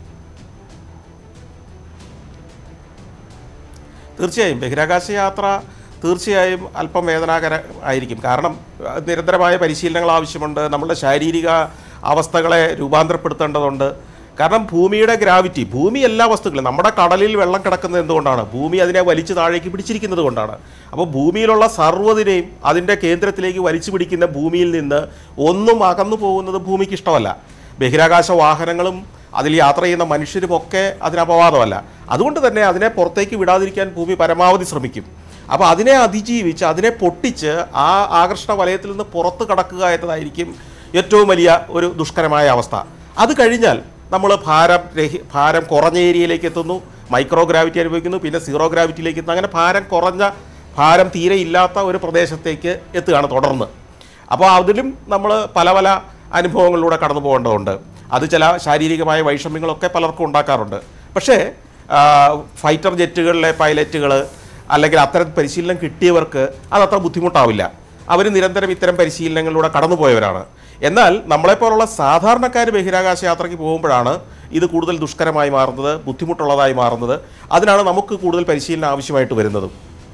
തീർച്ചയായും ബഹിരാകാശ യാത്ര തീർച്ചയായും അല്പം വേദനാകര ആയിരിക്കും കാരണം അഹ് നിരന്തരമായ പരിശീലനങ്ങൾ ആവശ്യമുണ്ട് നമ്മളുടെ ശാരീരിക അവസ്ഥകളെ രൂപാന്തരപ്പെടുത്തേണ്ടതുണ്ട് കാരണം ഭൂമിയുടെ ഗ്രാവിറ്റി ഭൂമി എല്ലാ വസ്തുക്കളും നമ്മുടെ കടലിൽ വെള്ളം കിടക്കുന്നത് എന്തുകൊണ്ടാണ് ഭൂമി അതിനെ വലിച്ചു താഴേക്ക് പിടിച്ചിരിക്കുന്നത് കൊണ്ടാണ് അപ്പോൾ ഭൂമിയിലുള്ള സർവ്വതിനെയും അതിൻ്റെ കേന്ദ്രത്തിലേക്ക് വലിച്ചു പിടിക്കുന്ന ഭൂമിയിൽ നിന്ന് ഒന്നും അകന്നു പോകുന്നത് ഭൂമിക്ക് ഇഷ്ടമല്ല ബഹിരാകാശ വാഹനങ്ങളും അതിൽ യാത്ര ചെയ്യുന്ന മനുഷ്യരുമൊക്കെ അതിന് അപവാദമല്ല അതുകൊണ്ട് തന്നെ അതിനെ പുറത്തേക്ക് വിടാതിരിക്കാൻ ഭൂമി പരമാവധി ശ്രമിക്കും അപ്പോൾ അതിനെ അതിജീവിച്ച് അതിനെ പൊട്ടിച്ച് ആ ആകർഷണ വലയത്തിൽ നിന്ന് പുറത്ത് കടക്കുക എന്നതായിരിക്കും ഏറ്റവും വലിയ ഒരു ദുഷ്കരമായ അവസ്ഥ അത് കഴിഞ്ഞാൽ നമ്മൾ ഭാരം രഹി ഭാരം കുറഞ്ഞ ഏരിയയിലേക്ക് എത്തുന്നു മൈക്രോ ഗ്രാവിറ്റി അനുഭവിക്കുന്നു പിന്നെ സീറോ ഗ്രാവിറ്റിയിലേക്ക് എത്തുന്നു അങ്ങനെ ഭാരം കുറഞ്ഞ ഭാരം തീരെ ഇല്ലാത്ത ഒരു പ്രദേശത്തേക്ക് എത്തുകയാണ് തുടർന്ന് അപ്പോൾ അതിലും നമ്മൾ പല പല അനുഭവങ്ങളിലൂടെ കടന്നു പോകേണ്ടതുണ്ട് അത് ചില ശാരീരികമായ വൈഷമ്യങ്ങളൊക്കെ പലർക്കും ഉണ്ടാക്കാറുണ്ട് പക്ഷേ ആ, ഫൈറ്റർ ജെറ്റുകളിലെ പൈലറ്റുകൾ അല്ലെങ്കിൽ അത്തരം പരിശീലനം കിട്ടിയവർക്ക് അതത്ര ബുദ്ധിമുട്ടാവില്ല അവർ നിരന്തരം ഇത്തരം പരിശീലനങ്ങളിലൂടെ കടന്നുപോയവരാണ് എന്നാൽ നമ്മളെപ്പോലുള്ള സാധാരണക്കാർ ബഹിരാകാശ യാത്രയ്ക്ക് പോകുമ്പോഴാണ് ഇത് കൂടുതൽ ദുഷ്കരമായി മാറുന്നത് ബുദ്ധിമുട്ടുള്ളതായി മാറുന്നത് അതിനാണ് നമുക്ക് കൂടുതൽ പരിശീലനം ആവശ്യമായിട്ട് വരുന്നതും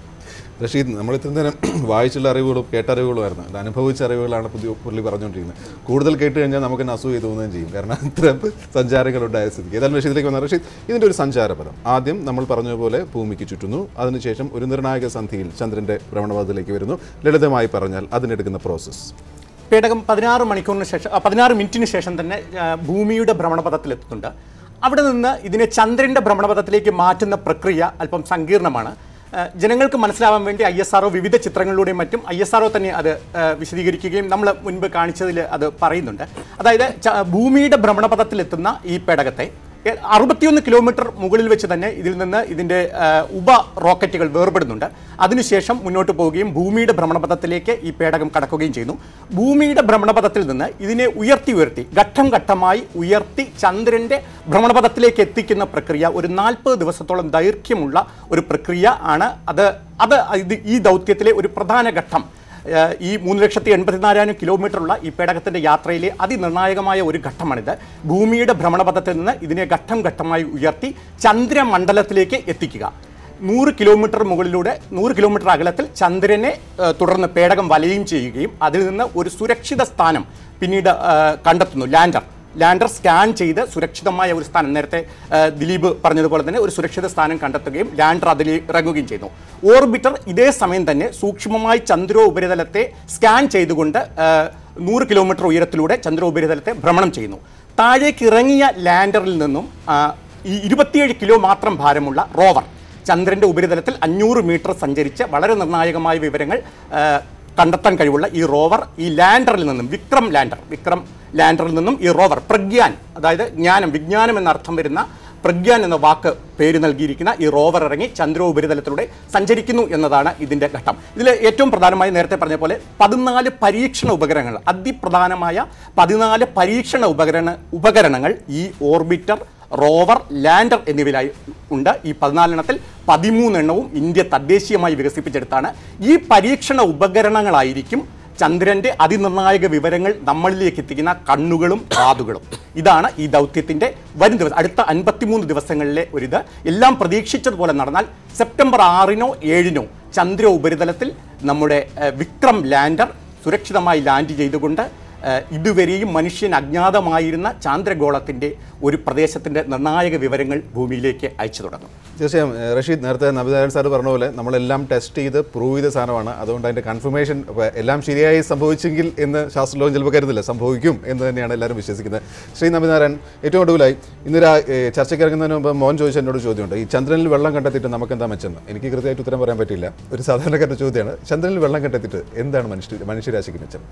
റഷീദ് നമ്മൾ ഇത്രയും നേരം വായിച്ചുള്ള അറിവുകളും കേട്ടറിവുകളുമായിരുന്നു അത് അനുഭവിച്ച അറിവുകളാണ് പുതിയ പുള്ളി പറഞ്ഞുകൊണ്ടിരിക്കുന്നത് കൂടുതൽ കേട്ട് കഴിഞ്ഞാൽ നമുക്ക് തന്നെ അസൂയ തോന്നുകയും ചെയ്യും കാരണം അത്ര സഞ്ചാരങ്ങളുണ്ടായ സ്ഥിതിക്ക് ഏതായാലും റഷീദിലേക്ക് വന്ന റഷീദ് ഇതിൻ്റെ ഒരു സഞ്ചാരപഥം ആദ്യം നമ്മൾ പറഞ്ഞതുപോലെ ഭൂമിക്ക് ചുറ്റുന്നു അതിനുശേഷം ഒരു നിർണായക സന്ധിയിൽ ചന്ദ്രൻ്റെ ഭ്രമണപഥത്തിലേക്ക് വരുന്നു ലളിതമായി പറഞ്ഞാൽ അതിനെടുക്കുന്ന പ്രോസസ്സ് പേടകം പതിനാറ് മണിക്കൂറിന് ശേഷം ആ, പതിനാറ് മിനിറ്റിന് ശേഷം തന്നെ ആ, ഭൂമിയുടെ ഭ്രമണപഥത്തിലെത്തുന്നുണ്ട് അവിടെ നിന്ന് ഇതിനെ ചന്ദ്രന്റെ ഭ്രമണപഥത്തിലേക്ക് മാറ്റുന്ന പ്രക്രിയ അല്പം സങ്കീർണമാണ് ആ, ജനങ്ങൾക്ക് മനസ്സിലാവാൻ വേണ്ടി ഐ എസ് ആർഒ വിവിധ ചിത്രങ്ങളിലൂടെയും മറ്റും ഐ എസ് ആർഒ തന്നെ അത് ആ, വിശദീകരിക്കുകയും നമ്മൾ മുൻപ് കാണിച്ചതിൽ അത് പറയുന്നുണ്ട് അതായത് ച- ഭൂമിയുടെ ഭ്രമണപഥത്തിലെത്തുന്ന ഈ പേടകത്തെ എ- അറുപത്തിയൊന്ന് കിലോമീറ്റർ മുകളിൽ വെച്ച് തന്നെ ഇതിൽ നിന്ന് ഇതിൻ്റെ ആ, ഉപ റോക്കറ്റുകൾ വേർപെടുന്നുണ്ട് അതിനുശേഷം മുന്നോട്ട് പോവുകയും ഭൂമിയുടെ ഭ്രമണപഥത്തിലേക്ക് ഈ പേടകം കടക്കുകയും ചെയ്യുന്നു ഭൂമിയുടെ ഭ്രമണപഥത്തിൽ നിന്ന് ഇതിനെ ഉയർത്തി ഉയർത്തി ഘട്ടം ഘട്ടമായി ഉയർത്തി ചന്ദ്രൻ്റെ ഭ്രമണപഥത്തിലേക്ക് എത്തിക്കുന്ന പ്രക്രിയ ഒരു നാൽപ്പത് ദിവസത്തോളം ദൈർഘ്യമുള്ള ഒരു പ്രക്രിയ ആണ് അത് അത് ഇത് ഈ ദൗത്യത്തിലെ ഒരു പ്രധാന ഘട്ടം ഏഹ് ഈ മൂന്ന് ലക്ഷത്തി എൺപത്തിനാലായിരം കിലോമീറ്ററുള്ള ഈ പേടകത്തിൻ്റെ യാത്രയിലെ അതിനിർണായകമായ ഒരു ഘട്ടമാണിത് ഭൂമിയുടെ ഭ്രമണപഥത്തിൽ നിന്ന് ഇതിനെ ഘട്ടം ഘട്ടമായി ഉയർത്തി ചന്ദ്രമണ്ഡലത്തിലേക്ക് എത്തിക്കുക നൂറ് കിലോമീറ്റർ മുകളിലൂടെ നൂറ് കിലോമീറ്റർ അകലത്തിൽ ചന്ദ്രനെ ഏഹ് തുടർന്ന് പേടകം വലയും ചെയ്യുകയും അതിൽ നിന്ന് ഒരു സുരക്ഷിത സ്ഥാനം പിന്നീട് ഏഹ് കണ്ടെത്തുന്നു ലാൻഡർ ലാൻഡർ സ്കാൻ ചെയ്ത് സുരക്ഷിതമായ ഒരു സ്ഥാനം നേരത്തെ ആ, ദിലീപ് പറഞ്ഞതുപോലെ തന്നെ ഒരു സുരക്ഷിത സ്ഥാനം കണ്ടെത്തുകയും ലാൻഡർ അതിൽ ഇറങ്ങുകയും ചെയ്യുന്നു ഓർബിറ്റർ ഇതേ സമയം തന്നെ സൂക്ഷ്മമായി ചന്ദ്ര ഉപരിതലത്തെ സ്കാൻ ചെയ്തുകൊണ്ട് ആ, നൂറ് കിലോമീറ്റർ ഉയരത്തിലൂടെ ചന്ദ്ര ഉപരിതലത്തെ ഭ്രമണം ചെയ്യുന്നു താഴേക്ക് ഇറങ്ങിയ ലാൻഡറിൽ നിന്നും ആ, ഈ ഇരുപത്തിയേഴ് കിലോ മാത്രം ഭാരമുള്ള റോവർ ചന്ദ്രന്റെ ഉപരിതലത്തിൽ അഞ്ഞൂറ് മീറ്റർ സഞ്ചരിച്ച് വളരെ നിർണായകമായ വിവരങ്ങൾ ആ, കണ്ടെത്താൻ കഴിവുള്ള ഈ റോവർ ഈ ലാൻഡറിൽ നിന്നും വിക്രം ലാൻഡർ വിക്രം ലാൻഡറിൽ നിന്നും ഈ റോവർ പ്രഗ്യാൻ അതായത് ജ്ഞാനം വിജ്ഞാനം എന്ന അർത്ഥം വരുന്ന പ്രഗ്യാൻ എന്ന വാക്ക് പേര് നൽകിയിരിക്കുന്ന ഈ റോവർ ഇറങ്ങി ചന്ദ്ര ഉപരിതലത്തിലൂടെ സഞ്ചരിക്കുന്നു എന്നതാണ് ഇതിൻ്റെ ഘട്ടം ഇതിൽ ഏറ്റവും പ്രധാനമായി നേരത്തെ പറഞ്ഞ പോലെ പതിനാല് പരീക്ഷണ ഉപകരണങ്ങൾ അതിപ്രധാനമായ പതിനാല് പരീക്ഷണ ഉപകരണ ഉപകരണങ്ങൾ ഈ ഓർബിറ്റർ റോവർ ലാൻഡർ എന്നിവയിലായി ഉണ്ട് ഈ പതിനാലെണ്ണത്തിൽ പതിമൂന്നെണ്ണവും ഇന്ത്യ തദ്ദേശീയമായി വികസിപ്പിച്ചെടുത്താണ് ഈ പരീക്ഷണ ഉപകരണങ്ങളായിരിക്കും ചന്ദ്രന്റെ അതിനിർണായക വിവരങ്ങൾ നമ്മളിലേക്ക് എത്തിക്കുന്ന കണ്ണുകളും കാതുകളും ഇതാണ് ഈ ദൗത്യത്തിന്റെ വരും ദിവസം അടുത്ത അൻപത്തിമൂന്ന് ദിവസങ്ങളിലെ ഒരിത് എല്ലാം പ്രതീക്ഷിച്ചതുപോലെ നടന്നാൽ സെപ്റ്റംബർ ആറിനോ ഏഴിനോ ചന്ദ്ര ഉപരിതലത്തിൽ നമ്മുടെ ഏഹ്, വിക്രം ലാൻഡർ സുരക്ഷിതമായി ലാൻഡ് ചെയ്തുകൊണ്ട് ഏഹ്, ഇതുവരെയും മനുഷ്യൻ അജ്ഞാതമായിരുന്ന ചാന്ദ്രഗോളത്തിന്റെ ഒരു പ്രദേശത്തിന്റെ നിർണായക വിവരങ്ങൾ ഭൂമിയിലേക്ക് അയച്ചു തുടങ്ങും തീർച്ചയായും ഏഹ് റഷീദ് നേരത്തെ നബിനാരായൺ സാർ പറഞ്ഞ പോലെ നമ്മളെല്ലാം ടെസ്റ്റ് ചെയ്ത് പ്രൂവ് ചെയ്ത സാധനമാണ് അതുകൊണ്ട് അതിൻ്റെ കൺഫർമേഷൻ എല്ലാം ശരിയായി സംഭവിച്ചെങ്കിൽ എന്ന് ശാസ്ത്രലോകം ചിലപ്പോൾ കരുതില്ല സംഭവിക്കും എന്ന് തന്നെയാണ് എല്ലാവരും വിശ്വസിക്കുന്നത് ശ്രീ നബിനാരായൺ ഏറ്റവും ഒടുവിലായി ഇന്ന് രാ ഏഹ് ചർച്ചയ്ക്ക് ഇറങ്ങുന്നതിന് മുമ്പ് മോൻ ചോദിച്ച എന്നോട് ചോദ്യമുണ്ട് ഈ ചന്ദ്രനിൽ വെള്ളം കണ്ടെത്തിയിട്ട് നമുക്ക് എന്താ മെച്ചെന്ന് എനിക്ക് കൃത്യമായിട്ട് ഉത്തരം പറയാൻ പറ്റില്ല ഒരു സാധാരണക്കാരുടെ ചോദ്യമാണ് ചന്ദ്രനിൽ വെള്ളം കണ്ടെത്തിയിട്ട് എന്താണ് മനുഷ്യ മനുഷ്യരാശിക്ക് മെച്ചം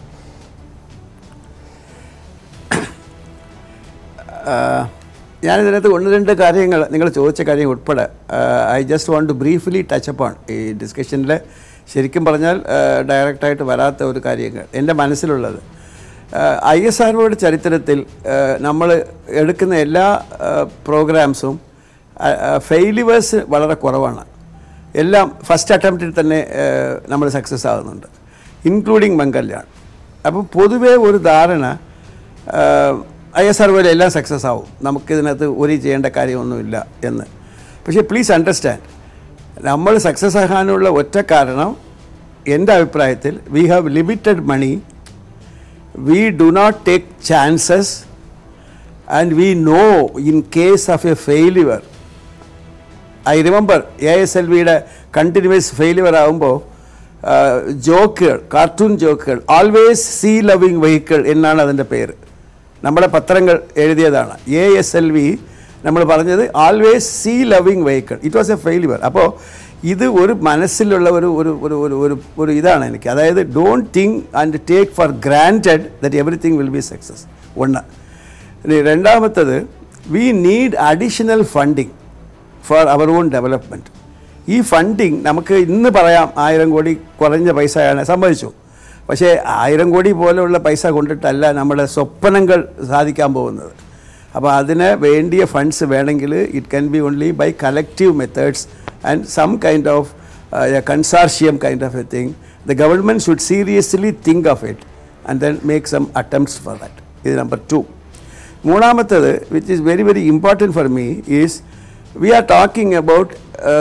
ഞാനിതിനകത്ത് ഒന്ന് രണ്ട് കാര്യങ്ങൾ നിങ്ങൾ ചോദിച്ച കാര്യം ഉൾപ്പെടെ I just want to briefly touch upon ഈ ഡിസ്കഷനിൽ ശരിക്കും പറഞ്ഞാൽ ഡയറക്റ്റായിട്ട് വരാത്ത ഒരു കാര്യങ്ങൾ എൻ്റെ മനസ്സിലുള്ളത് ഐ എസ് ആർഒയുടെ ചരിത്രത്തിൽ നമ്മൾ എടുക്കുന്ന എല്ലാ പ്രോഗ്രാംസും ഫെയിലുവേഴ്സ് വളരെ കുറവാണ് എല്ലാം ഫസ്റ്റ് അറ്റംപ്റ്റിൽ തന്നെ നമ്മൾ സക്സസ് ആകുന്നുണ്ട് ഇൻക്ലൂഡിങ് മംഗല്യാൺ അപ്പം പൊതുവേ ഒരു ധാരണ ഐ എസ് ആർ എല്ലാം സക്സസ് ആവും നമുക്കിതിനകത്ത് ഒരു ചെയ്യേണ്ട കാര്യമൊന്നുമില്ല എന്ന് പക്ഷേ പ്ലീസ് അണ്ടർസ്റ്റാൻഡ് നമ്മൾ സക്സസ് ആകാനുള്ള ഒറ്റ കാരണം എൻ്റെ അഭിപ്രായത്തിൽ we have limited money we do not take chances and we know in case of a failure I remember A S L വിയുടെ കണ്ടിന്യൂസ് ഫെയിലിയർ ആകുമ്പോൾ ജോക്കുകൾ കാർട്ടൂൺ ജോക്കുകൾ ആൾവേസ് സീ ലവിങ് വെഹിക്കിൾ എന്നാണ് അതിൻ്റെ പേര് നമ്മുടെ പത്രങ്ങൾ എഴുതിയതാണ് എ എസ് എൽ വി നമ്മൾ പറഞ്ഞത് always sea loving vehicle it was a failure അപ്പോൾ ഇത് ഒരു മനസ്സിലുള്ള ഒരു ഒരു ഒരു ഒരു ഒരു ഒരു ഇതാണ് എനിക്ക് അതായത് don't think and take for granted that everything will be success ഒന്ന് ഇനി രണ്ടാമത്തത് we need additional funding for our own development ഈ ഫണ്ടിങ് നമുക്ക് ഇന്ന് പറയാം ആയിരം കോടി കുറഞ്ഞ പൈസയാണ് സമ്മതിച്ചു പക്ഷേ ആയിരം കോടി പോലെയുള്ള പൈസ കൊണ്ടിട്ടല്ല നമ്മുടെ സ്വപ്നങ്ങൾ സാധിക്കാൻ പോകുന്നത് അപ്പോൾ അതിന് വേണ്ടിയ ഫണ്ട്സ് വേണമെങ്കിൽ it can be only by collective methods and some kind of consortium kind of a thing the government should seriously think of it and then make some attempts for that ഇത് number two മൂന്നാമത്തത് which is very very important for me is we are talking about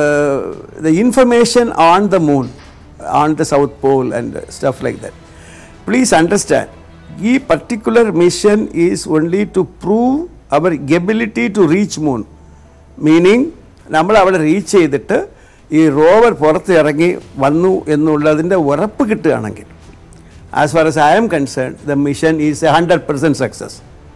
the information on the moon on the south pole and stuff like that please understand ഈ particular mission is only to prove our ability to reach moon meaning നമ്മൾ അവിടെ reach ചെയ്തിട്ട് ഈ rover പുറത്ത് ഇറങ്ങി വന്നു എന്നുള്ളതിൻ്റെ ഉറപ്പ് കിട്ടുകയാണെങ്കിൽ as far as I am concern the mission is a hundred percent success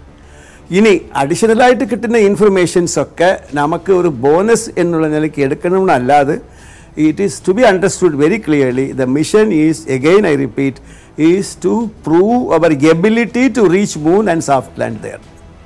ഇനി അഡീഷണലായിട്ട് കിട്ടുന്ന ഇൻഫർമേഷൻസ് ഒക്കെ നമുക്ക് ഒരു ബോണസ് എന്നുള്ള നിലയ്ക്ക് എടുക്കണമെന്നല്ലാതെ it is to be understood very clearly the mission is again I repeat is to prove our ability to reach moon and soft land there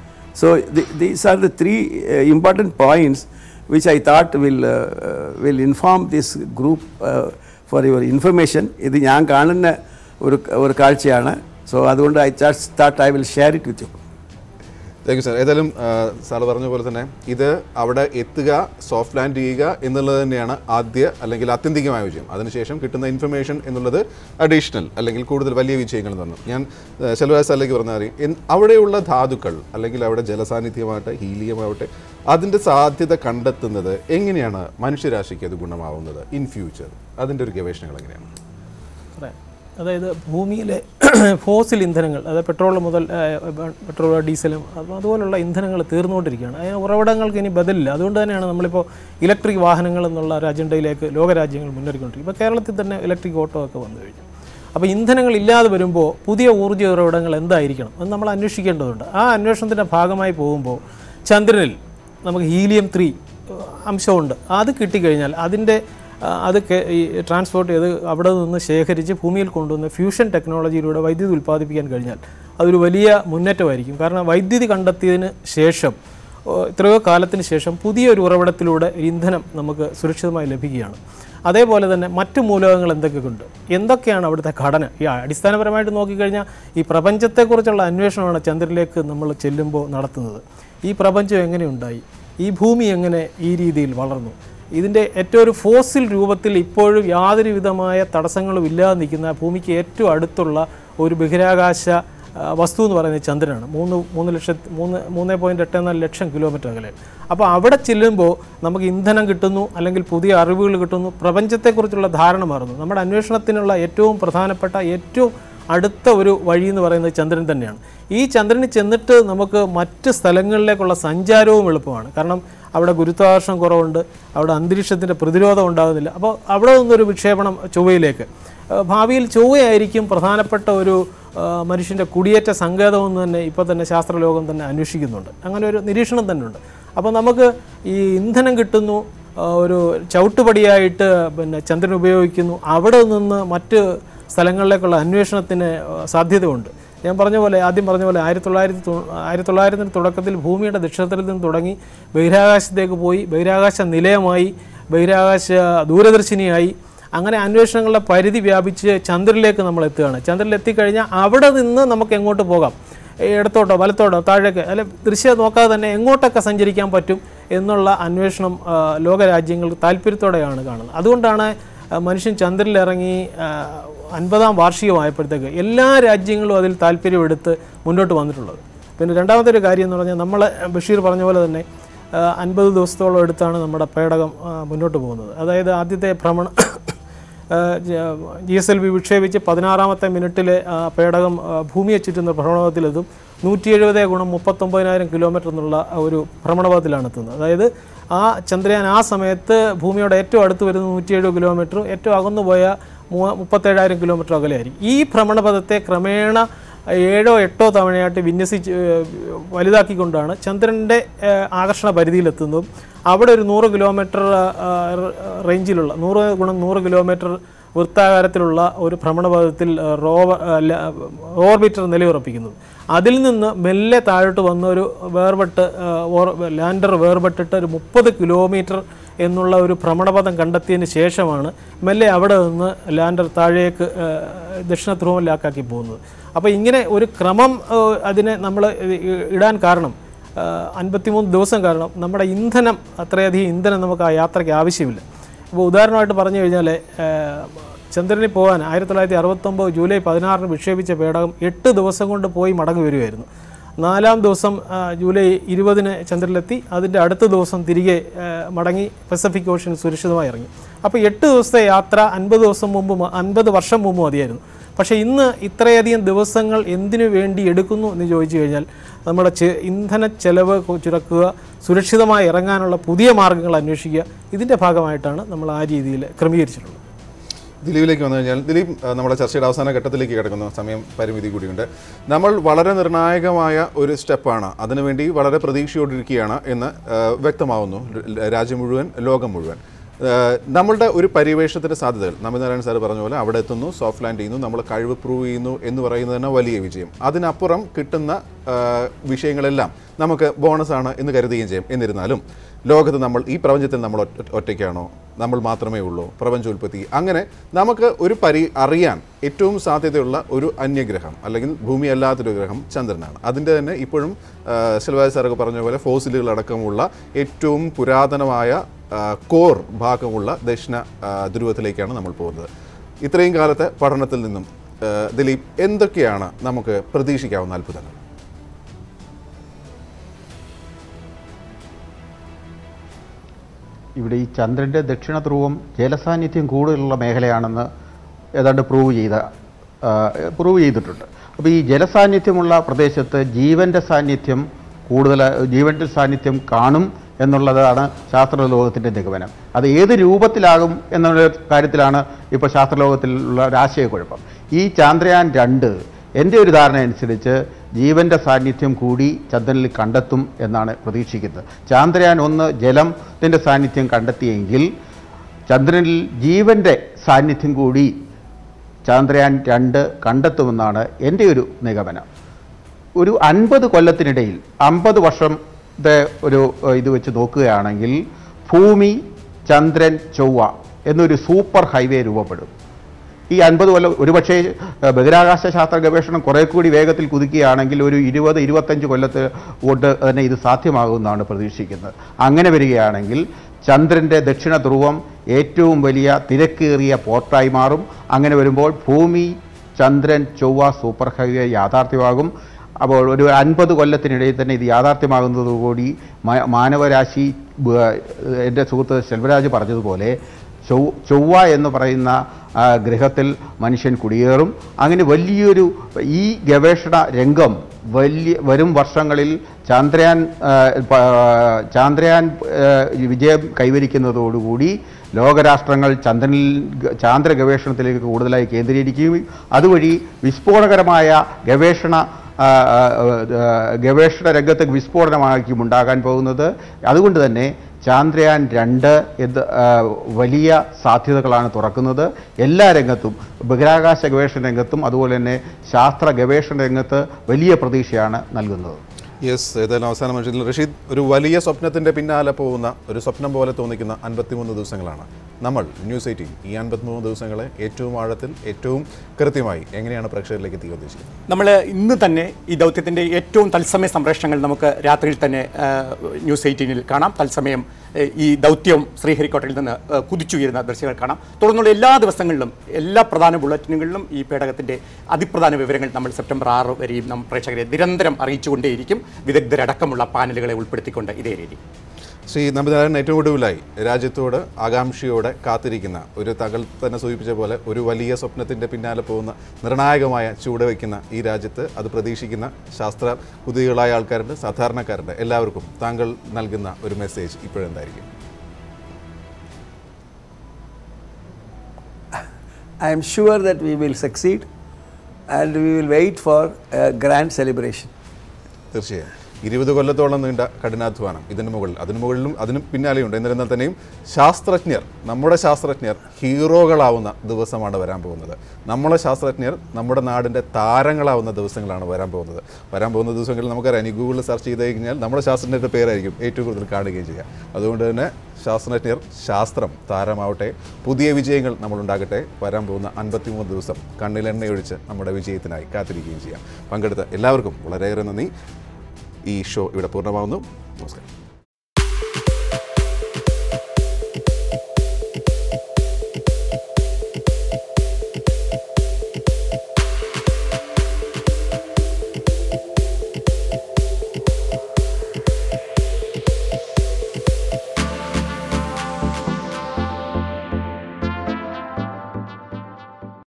So th- these are the three uh, important points which I thought will uh, uh, will inform this group uh, for your information. ഇത് ഞാൻ കാണുന്ന ഒരു ഒരു കാഴ്ചയാണ് so അതുകൊണ്ട് I just thought I will share it with you thank you sir ഏതായാലും sir പറഞ്ഞ പോലെ തന്നെ ഇത് അവിടെ എത്തുക സോഫ്റ്റ് ലാൻഡ് ചെയ്യുക എന്നുള്ളത് തന്നെയാണ് ആദ്യ അല്ലെങ്കിൽ ആത്യന്തികമായ വിജയം അതിനുശേഷം കിട്ടുന്ന ഇൻഫർമേഷൻ എന്നുള്ളത് അഡീഷണൽ അല്ലെങ്കിൽ കൂടുതൽ വലിയ വിജയങ്ങൾ എന്ന് പറഞ്ഞു ഞാൻ ശെൽവായ സാറിലേക്ക് പറഞ്ഞ കാര്യം എൻ- അവിടെയുള്ള ധാതുക്കൾ അല്ലെങ്കിൽ അവിടെ ജലസാന്നിധ്യമാവട്ടെ ഹീലിയമാവട്ടെ അതിൻ്റെ സാധ്യത കണ്ടെത്തുന്നത് എങ്ങനെയാണ് മനുഷ്യരാശിക്ക് അത് ഗുണമാവുന്നത് ഇൻ ഫ്യൂച്ചർ അതിൻ്റെ ഒരു ഗവേഷണങ്ങൾ എങ്ങനെയാണ് പറയാം അതായത് ഭൂമിയിലെ ഫോസിൽ ഇന്ധനങ്ങൾ അതായത് പെട്രോൾ മുതൽ പെട്രോൾ ഡീസലും അത് അതുപോലുള്ള ഇന്ധനങ്ങൾ തീർന്നുകൊണ്ടിരിക്കുകയാണ് അതിന് ഉറവിടങ്ങൾക്ക് ഇനി ബദലില്ല അതുകൊണ്ട് തന്നെയാണ് നമ്മളിപ്പോൾ ഇലക്ട്രിക് വാഹനങ്ങൾ എന്നുള്ള ഒരു അജണ്ടയിലേക്ക് ലോകരാജ്യങ്ങൾ മുന്നേറിക്കൊണ്ടിരിക്കും ഇപ്പോൾ കേരളത്തിൽ തന്നെ ഇലക്ട്രിക് ഓട്ടോ ഒക്കെ വന്നു കഴിഞ്ഞു അപ്പോൾ ഇന്ധനങ്ങൾ ഇല്ലാതെ വരുമ്പോൾ പുതിയ ഊർജ്ജ ഉറവിടങ്ങൾ എന്തായിരിക്കണം എന്ന് നമ്മൾ അന്വേഷിക്കേണ്ടതുണ്ട് ആ അന്വേഷണത്തിൻ്റെ ഭാഗമായി പോകുമ്പോൾ ചന്ദ്രനിൽ നമുക്ക് ഹീലിയം ത്രീ അംശമുണ്ട് അത് കിട്ടിക്കഴിഞ്ഞാൽ അതിൻ്റെ ആ, അത് കെ- ഈ ട്രാൻസ്പോർട്ട് ചെയ്ത് അവിടെ നിന്ന് ശേഖരിച്ച് ഭൂമിയിൽ കൊണ്ടുവന്ന് ഫ്യൂഷൻ ടെക്നോളജിയിലൂടെ വൈദ്യുതി ഉൽപ്പാദിപ്പിക്കാൻ കഴിഞ്ഞാൽ അതൊരു വലിയ മുന്നേറ്റമായിരിക്കും കാരണം വൈദ്യുതി കണ്ടെത്തിയതിന് ശേഷം ഓ, എത്രയോ കാലത്തിന് ശേഷം പുതിയൊരു ഉറവിടത്തിലൂടെ ഇന്ധനം നമുക്ക് സുരക്ഷിതമായി ലഭിക്കുകയാണ് അതേപോലെ തന്നെ മറ്റു മൂലകങ്ങൾ എന്തൊക്കെയുണ്ട് എന്തൊക്കെയാണ് അവിടുത്തെ ഘടന ഈ അടിസ്ഥാനപരമായിട്ട് നോക്കിക്കഴിഞ്ഞാൽ ഈ പ്രപഞ്ചത്തെക്കുറിച്ചുള്ള അന്വേഷണമാണ് ചന്ദ്രനിലേക്ക് നമ്മൾ ചെല്ലുമ്പോൾ നടത്തുന്നത് ഈ പ്രപഞ്ചം എങ്ങനെയുണ്ടായി ഈ ഭൂമി എങ്ങനെ ഈ രീതിയിൽ വളർന്നു ഇതിൻ്റെ ഏറ്റവും ഒരു ഫോസിൽ രൂപത്തിൽ ഇപ്പോഴും യാതൊരു വിധമായ തടസ്സങ്ങളും ഇല്ലാതെ നിൽക്കുന്ന ഭൂമിക്ക് ഏറ്റവും അടുത്തുള്ള ഒരു ബഹിരാകാശ ആ, വസ്തു എന്ന് പറയുന്നത് ചന്ദ്രനാണ് മൂന്ന് മൂന്ന് ലക്ഷത്തി മൂന്ന് മൂന്ന് പോയിൻറ്റ് എട്ട് നാല് ലക്ഷം കിലോമീറ്റർ അകലെ അപ്പോൾ അവിടെ ചെല്ലുമ്പോൾ നമുക്ക് ഇന്ധനം കിട്ടുന്നു അല്ലെങ്കിൽ പുതിയ അറിവുകൾ കിട്ടുന്നു പ്രപഞ്ചത്തെക്കുറിച്ചുള്ള ധാരണ മാറുന്നു നമ്മുടെ അന്വേഷണത്തിനുള്ള ഏറ്റവും പ്രധാനപ്പെട്ട ഏറ്റവും അടുത്ത ഒരു വഴി എന്ന് പറയുന്നത് ചന്ദ്രൻ തന്നെയാണ് ഈ ചന്ദ്രനിൽ ചെന്നിട്ട് നമുക്ക് മറ്റ് സ്ഥലങ്ങളിലേക്കുള്ള സഞ്ചാരവും എളുപ്പമാണ് കാരണം അവിടെ ഗുരുത്വാകർഷണം കുറവുണ്ട് അവിടെ അന്തരീക്ഷത്തിൻ്റെ പ്രതിരോധം ഉണ്ടാകുന്നില്ല അപ്പോൾ അവിടെ നിന്നൊരു വിക്ഷേപണം ചൊവ്വയിലേക്ക് ഏഹ് ഭാവിയിൽ ചൊവ്വയായിരിക്കും പ്രധാനപ്പെട്ട ഒരു ഏഹ് മനുഷ്യൻ്റെ കുടിയേറ്റ സങ്കേതമെന്ന് തന്നെ ഇപ്പോൾ തന്നെ ശാസ്ത്രലോകം തന്നെ അന്വേഷിക്കുന്നുണ്ട് അങ്ങനെ ഒരു നിരീക്ഷണം തന്നെ ഉണ്ട് അപ്പോൾ നമുക്ക് ഈ ഇന്ധനം കിട്ടുന്നു ഏഹ് ഒരു ചവിട്ടുപടിയായിട്ട് പിന്നെ ചന്ദ്രൻ ഉപയോഗിക്കുന്നു അവിടെ നിന്ന് മറ്റ് സ്ഥലങ്ങളിലേക്കുള്ള അന്വേഷണത്തിന് ഏഹ് സാധ്യതയുണ്ട് ഞാൻ പറഞ്ഞ പോലെ ആദ്യം പറഞ്ഞ പോലെ ആയിരത്തി തൊള്ളായിരത്തി തൊ- ആയിരത്തി തൊള്ളായിരത്തിന് തുടക്കത്തിൽ ഭൂമിയുടെ ദക്ഷിണത്തിൽ നിന്ന് തുടങ്ങി ബഹിരാകാശത്തേക്ക് പോയി ബഹിരാകാശ നിലയമായി ബഹിരാകാശ ദൂരദർശിനിയായി അങ്ങനെ അന്വേഷണങ്ങളുടെ പരിധി വ്യാപിച്ച് ചന്ദ്രനിലേക്ക് നമ്മൾ എത്തുകയാണ് ചന്ദ്രനിൽ എത്തിക്കഴിഞ്ഞാൽ അവിടെ നിന്ന് നമുക്ക് എങ്ങോട്ട് പോകാം ഈ ഇടത്തോട്ടോ വലത്തോട്ടോ താഴേക്ക് അല്ലെ ദൃശ്യം നോക്കാതെ തന്നെ എങ്ങോട്ടൊക്കെ സഞ്ചരിക്കാൻ പറ്റും എന്നുള്ള അന്വേഷണം ആ, ലോകരാജ്യങ്ങൾ താല്പര്യത്തോടെയാണ് കാണുന്നത് അതുകൊണ്ടാണ് ആ, മനുഷ്യൻ ചന്ദ്രനിലിറങ്ങി ആ, അൻപതാം വാർഷികമായപ്പോഴത്തേക്ക് എല്ലാ രാജ്യങ്ങളും അതിൽ താല്പര്യമെടുത്ത് മുന്നോട്ട് വന്നിട്ടുള്ളത് പിന്നെ രണ്ടാമത്തെ ഒരു കാര്യം എന്ന് പറഞ്ഞാൽ നമ്മൾ ബഷീർ പറഞ്ഞ പോലെ തന്നെ അൻപത് ദിവസത്തോളം എടുത്താണ് നമ്മുടെ പേടകം ആ, മുന്നോട്ട് പോകുന്നത് അതായത് ആദ്യത്തെ ഭ്രമണം ജി എസ് എൽ വി വിക്ഷേപിച്ച് പതിനാറാമത്തെ മിനിറ്റിൽ പേടകം ആ, ഭൂമിയെ ചുറ്റുന്ന ഭ്രമണപഥത്തിലെത്തും നൂറ്റി എഴുപത് ഗുണം മുപ്പത്തൊമ്പതിനായിരം കിലോമീറ്റർ എന്നുള്ള ഒരു ഭ്രമണപഥത്തിലാണ് എത്തുന്നത് അതായത് ആ ചന്ദ്രയാൻ ആ സമയത്ത് ഭൂമിയോട് ഏറ്റവും അടുത്ത് വരുന്ന നൂറ്റി എഴുപത് കിലോമീറ്ററും ഏറ്റവും അകന്നു പോയ മൂ- മുപ്പത്തേഴായിരം കിലോമീറ്റർ അകലെയായിരിക്കും ഈ ഭ്രമണപഥത്തെ ക്രമേണ ഏഴോ എട്ടോ തവണയായിട്ട് വിന്യസിച്ച് ഏഹ്, വലുതാക്കിക്കൊണ്ടാണ് ചന്ദ്രൻ്റെ ഏഹ്, ആകർഷണ പരിധിയിലെത്തുന്നതും അവിടെ ഒരു നൂറ് കിലോമീറ്റർ ആ, റ- റേഞ്ചിലുള്ള നൂറ് ഗുണം നൂറ് കിലോമീറ്റർ വൃത്താകാരത്തിലുള്ള ഒരു ഭ്രമണപഥത്തിൽ ആ, റോവ ആ, ല- ഓർബിറ്റർ നിലയുറപ്പിക്കുന്നത് അതിൽ നിന്ന് മെല്ലെ താഴോട്ട് വന്ന ഒരു വേർപെട്ട് ആ, ഓർ- ലാൻഡർ വേർപെട്ടിട്ട് ഒരു മുപ്പത് കിലോമീറ്റർ എന്നുള്ള ഒരു ഭ്രമണപഥം കണ്ടെത്തിയതിന് ശേഷമാണ് മെല്ലെ അവിടെ നിന്ന് ലാൻഡർ താഴേക്ക് ആ, ദക്ഷിണ ധ്രുവനിലാക്കാക്കി പോകുന്നത് അപ്പോൾ ഇങ്ങനെ ഒരു ക്രമം ആ, അതിനെ നമ്മൾ ഇടാൻ കാരണം ആ, അൻപത്തിമൂന്ന് ദിവസം കാരണം നമ്മുടെ ഇന്ധനം അത്രയധികം ഇന്ധനം നമുക്ക് ആ യാത്രയ്ക്ക് ആവശ്യമില്ല ഇപ്പോൾ ഉദാഹരണമായിട്ട് പറഞ്ഞു കഴിഞ്ഞാൽ ആ, ചന്ദ്രനിൽ പോകാൻ ആയിരത്തി തൊള്ളായിരത്തി അറുപത്തൊമ്പത് ജൂലൈ പതിനാറിന് വിക്ഷേപിച്ച പേടകം എട്ട് ദിവസം കൊണ്ട് പോയി മടങ്ങി വരുമായിരുന്നു നാലാം ദിവസം ആ, ജൂലൈ ഇരുപതിന് ചന്ദ്രനിലെത്തി അതിൻ്റെ അടുത്ത ദിവസം തിരികെ ആ, മടങ്ങി പസഫിക് ഓഷൻ സുരക്ഷിതമായി ഇറങ്ങി അപ്പോൾ എട്ട് ദിവസത്തെ യാത്ര അൻപത് ദിവസം മുമ്പ് മ- അൻപത് വർഷം മുമ്പ് മതിയായിരുന്നു പക്ഷേ ഇന്ന് ഇത്രയധികം ദിവസങ്ങൾ എന്തിനു വേണ്ടി എടുക്കുന്നു എന്ന് ചോദിച്ചു കഴിഞ്ഞാൽ നമ്മുടെ ചെ ഇന്ധന ചെലവ് കു- ചുരുക്കുക സുരക്ഷിതമായി ഇറങ്ങാനുള്ള പുതിയ മാർഗ്ഗങ്ങൾ അന്വേഷിക്കുക ഇതിൻ്റെ ഭാഗമായിട്ടാണ് നമ്മൾ ആ രീതിയിൽ ക്രമീകരിച്ചിട്ടുള്ളത് ദിലീപിലേക്ക് വന്നു കഴിഞ്ഞാൽ ദിലീപ് ആ, നമ്മുടെ ചർച്ചയുടെ അവസാന ഘട്ടത്തിലേക്ക് കിടക്കുന്നു സമയം പരിമിതി കൂടിയുണ്ട് നമ്മൾ വളരെ നിർണായകമായ ഒരു സ്റ്റെപ്പാണ് അതിനുവേണ്ടി വളരെ പ്രതീക്ഷയോടിരിക്കുകയാണ് എന്ന് ആ, വ്യക്തമാവുന്നു ര- രാജ്യം മുഴുവൻ ലോകം മുഴുവൻ ആ, നമ്മളുടെ ഒരു പരിവേഷത്തിന്റെ സാധ്യതകൾ നമിനാരായണൻ സാർ പറഞ്ഞ പോലെ അവിടെ എത്തുന്നു സോഫ്റ്റ് ലാൻഡ് ചെയ്യുന്നു നമ്മൾ കഴിവ് പ്രൂവ് ചെയ്യുന്നു എന്ന് പറയുന്നത് തന്നെ വലിയ വിജയം അതിനപ്പുറം കിട്ടുന്ന ആ, വിഷയങ്ങളെല്ലാം നമുക്ക് ബോണസാണ് എന്ന് കരുതുകയും ചെയ്യും എന്നിരുന്നാലും ലോകത്ത് നമ്മൾ ഈ പ്രപഞ്ചത്തിൽ നമ്മൾ ഒറ്റ- ഒറ്റയ്ക്കാണോ നമ്മൾ മാത്രമേ ഉള്ളൂ പ്രപഞ്ചോൽപത്തി അങ്ങനെ നമുക്ക് ഒരു പരി അറിയാൻ ഏറ്റവും സാധ്യതയുള്ള ഒരു അന്യഗ്രഹം അല്ലെങ്കിൽ ഭൂമി അല്ലാത്തൊരു ഗ്രഹം ചന്ദ്രനാണ് അതിൻ്റെ തന്നെ ഇപ്പോഴും ശിൽവാജ് സാറൊക്കെ പറഞ്ഞ പോലെ ഫോസിലുകൾ അടക്കമുള്ള ഏറ്റവും പുരാതനമായ ആ, കോർ ഭാഗമുള്ള ദക്ഷിണ ആ, ധ്രുവത്തിലേക്കാണ് നമ്മൾ പോകുന്നത് ഇത്രയും കാലത്തെ പഠനത്തിൽ നിന്നും ആ, ദിലീപ് എന്തൊക്കെയാണ് നമുക്ക് പ്രതീക്ഷിക്കാവുന്ന അത്ഭുതങ്ങൾ ഇവിടെ ഈ ചന്ദ്രൻ്റെ ദക്ഷിണ ധ്രുവം ജലസാന്നിധ്യം കൂടുതലുള്ള മേഖലയാണെന്ന് ഏതാണ്ട് പ്രൂവ് ചെയ്ത പ്രൂവ് ചെയ്തിട്ടുണ്ട് അപ്പോൾ ഈ ജലസാന്നിധ്യമുള്ള പ്രദേശത്ത് ജീവൻ്റെ സാന്നിധ്യം കൂടുതൽ ജീവൻ്റെ സാന്നിധ്യം കാണും എന്നുള്ളതാണ് ശാസ്ത്രലോകത്തിൻ്റെ നിഗമനം അത് ഏത് രൂപത്തിലാകും എന്നുള്ള കാര്യത്തിലാണ് ഇപ്പോൾ ശാസ്ത്രലോകത്തിലുള്ള ഒരു ആശയക്കുഴപ്പം ഈ ചാന്ദ്രയാൻ രണ്ട് എൻ്റെ ഒരു ധാരണ അനുസരിച്ച് ജീവൻ്റെ സാന്നിധ്യം കൂടി ചന്ദ്രനിൽ കണ്ടെത്തും എന്നാണ് പ്രതീക്ഷിക്കുന്നത് ചാന്ദ്രയാൻ ഒന്ന് ജലത്തിൻ്റെ സാന്നിധ്യം കണ്ടെത്തിയെങ്കിൽ ചന്ദ്രനിൽ ജീവൻ്റെ സാന്നിധ്യം കൂടി ചാന്ദ്രയാൻ രണ്ട് കണ്ടെത്തുമെന്നാണ് എൻ്റെ ഒരു നിഗമനം ഒരു അൻപത് കൊല്ലത്തിനിടയിൽ അമ്പത് വർഷത്തെ ഒരു ഏഹ്, ഇത് വെച്ച് നോക്കുകയാണെങ്കിൽ ഭൂമി ചന്ദ്രൻ ചൊവ്വ എന്നൊരു സൂപ്പർ ഹൈവേ രൂപപ്പെടും ഈ അൻപത് കൊല്ലം ഒരുപക്ഷേ ഏഹ്, ബഹിരാകാശ ശാസ്ത്ര ഗവേഷണം കുറെ കൂടി വേഗത്തിൽ കുതിക്കുകയാണെങ്കിൽ ഒരു ഇരുപത് ഇരുപത്തഞ്ച് കൊല്ലത്ത് കൊണ്ട് തന്നെ ഇത് സാധ്യമാകുമെന്നാണ് പ്രതീക്ഷിക്കുന്നത് അങ്ങനെ വരികയാണെങ്കിൽ ചന്ദ്രൻ്റെ ദക്ഷിണ ധ്രുവം ഏറ്റവും വലിയ തിരക്കേറിയ പോർട്ടായി മാറും അങ്ങനെ വരുമ്പോൾ ഭൂമി ചന്ദ്രൻ ചൊവ്വ സൂപ്പർ ഹൈവേ യാഥാർത്ഥ്യമാകും അപ്പോൾ ഒരു അൻപത് കൊല്ലത്തിനിടയിൽ തന്നെ ഇത് യാഥാർത്ഥ്യമാകുന്നതോടുകൂടി മ- മാനവരാശി ബ- എൻ്റെ സുഹൃത്ത് സെൽവരാജ് പറഞ്ഞതുപോലെ ചൊവ്വ ചൊവ്വ എന്ന് പറയുന്ന ആ, ഗ്രഹത്തിൽ മനുഷ്യൻ കുടിയേറും അങ്ങനെ വലിയൊരു ഈ ഗവേഷണ രംഗം വലിയ വരും വർഷങ്ങളിൽ ചന്ദ്രയാൻ ആ, പ- ചന്ദ്രയാൻ ആ, വിജയം കൈവരിക്കുന്നതോടുകൂടി ലോകരാഷ്ട്രങ്ങൾ ചന്ദ്രനിൽ ഗ- ചാന്ദ്ര ഗവേഷണത്തിലേക്ക് കൂടുതലായി കേന്ദ്രീകരിക്കുകയും അതുവഴി വിസ്ഫോടകരമായ ഗവേഷണ ആ, ആ, ആ, ഗവേഷണ രംഗത്ത് വിസ്ഫോടനമായിരിക്കും ഉണ്ടാകാൻ പോകുന്നത് അതുകൊണ്ട് തന്നെ ചാന്ദ്രയാൻ രണ്ട് എന്ന് ആ, വലിയ സാധ്യതകളാണ് തുറക്കുന്നത് എല്ലാ രംഗത്തും ബഹിരാകാശ ഗവേഷണ രംഗത്തും അതുപോലെ തന്നെ ശാസ്ത്ര ഗവേഷണ രംഗത്ത് വലിയ പ്രതീക്ഷയാണ് നൽകുന്നത് യെസ് ഏതായാലും അവസാന മനുഷ്യത്തിൽ റഷീദ് ഒരു വലിയ സ്വപ്നത്തിന്റെ പിന്നാലെ പോകുന്ന ഒരു സ്വപ്നം പോലെ തോന്നിക്കുന്ന അൻപത്തിമൂന്ന് ദിവസങ്ങളാണ് നമ്മൾ ന്യൂസ് എയ്റ്റീൻ ഈ അൻപത്തിമൂന്ന് ദിവസങ്ങളെ ഏറ്റവും ആഴത്തിൽ ഏറ്റവും കൃത്യമായി എങ്ങനെയാണ് പ്രേക്ഷകരിലേക്ക് എത്തിക്കാൻ ഉദ്ദേശിക്കുന്നത് നമ്മൾ ഇന്ന് തന്നെ ഈ ദൗത്യത്തിൻ്റെ ഏറ്റവും തത്സമയ സംപ്രേഷണങ്ങൾ നമുക്ക് രാത്രിയിൽ തന്നെ ആ, ന്യൂസ് എയ്റ്റീനിൽ കാണാം തത്സമയം ഏ, ഈ ദൗത്യം ശ്രീഹരിക്കോട്ടയിൽ നിന്ന് ആ, കുതിച്ചുയരുന്ന ദൃശ്യങ്ങൾ കാണാം തുടർന്നുള്ള എല്ലാ ദിവസങ്ങളിലും എല്ലാ പ്രധാന ബുള്ളറ്റിനുകളിലും ഈ പേടകത്തിൻ്റെ അതിപ്രധാന വിവരങ്ങൾ നമ്മൾ സെപ്റ്റംബർ ആറ് വരെയും നാം പ്രേക്ഷകരെ നിരന്തരം അറിയിച്ചുകൊണ്ടേയിരിക്കും വിദഗ്ധരടക്കമുള്ള പാനലുകളെ ഉൾപ്പെടുത്തിക്കൊണ്ട് ഇതേ രീതി ശ്രീ നമ്പിനാരൻ ഏറ്റവും ഒടുവിലായി രാജ്യത്തോട് ആകാംക്ഷയോടെ കാത്തിരിക്കുന്ന ഒരു തകൾ തന്നെ സൂചിപ്പിച്ച പോലെ ഒരു വലിയ സ്വപ്നത്തിന്റെ പിന്നാലെ പോകുന്ന നിർണായകമായ ചുവടുവെക്കുന്ന ഈ രാജ്യത്ത് അത് പ്രതീക്ഷിക്കുന്ന ശാസ്ത്ര കുതികളായ ആൾക്കാരുണ്ട് സാധാരണക്കാരുണ്ട് എല്ലാവർക്കും താങ്കൾ നൽകുന്ന ഒരു മെസ്സേജ് ഇപ്പോഴെന്തായിരിക്കും I am sure that we will succeed and we will wait for a grand celebration. തീർച്ചയായും ഇരുപത് കൊല്ലത്തോളം നീണ്ട കഠിനാധ്വാനം ഇതിന് മുകളിൽ അതിന് മുകളിലും അതിന് പിന്നാലെയുണ്ട് എന്നിരുന്നാൽ തന്നെയും ശാസ്ത്രജ്ഞർ നമ്മുടെ ശാസ്ത്രജ്ഞർ ഹീറോകളാവുന്ന ദിവസമാണ് വരാൻ പോകുന്നത് നമ്മളെ ശാസ്ത്രജ്ഞർ നമ്മുടെ നാടിൻ്റെ താരങ്ങളാവുന്ന ദിവസങ്ങളാണ് വരാൻ പോകുന്നത് വരാൻ പോകുന്ന ദിവസങ്ങളിൽ നമുക്കറിയാം ഇനി ഗൂഗിളിൽ സെർച്ച് ചെയ്ത് കഴിഞ്ഞാൽ നമ്മുടെ ശാസ്ത്രജ്ഞരുടെ പേരായിരിക്കും ഏറ്റവും കൂടുതൽ കാണുകയും ചെയ്യുക അതുകൊണ്ട് തന്നെ ശാസ്ത്രജ്ഞർ ശാസ്ത്രം താരമാവട്ടെ പുതിയ വിജയങ്ങൾ നമ്മളുണ്ടാകട്ടെ വരാൻ പോകുന്ന അൻപത്തിമൂന്ന് ദിവസം കണ്ണിലെണ്ണയൊഴിച്ച് നമ്മുടെ വിജയത്തിനായി കാത്തിരിക്കുകയും ചെയ്യാം പങ്കെടുത്ത എല്ലാവർക്കും വളരെയേറെ നന്ദി ഈ ഷോ ഇവിടെ പൂർണ്ണമാകുന്നു നമസ്കാരം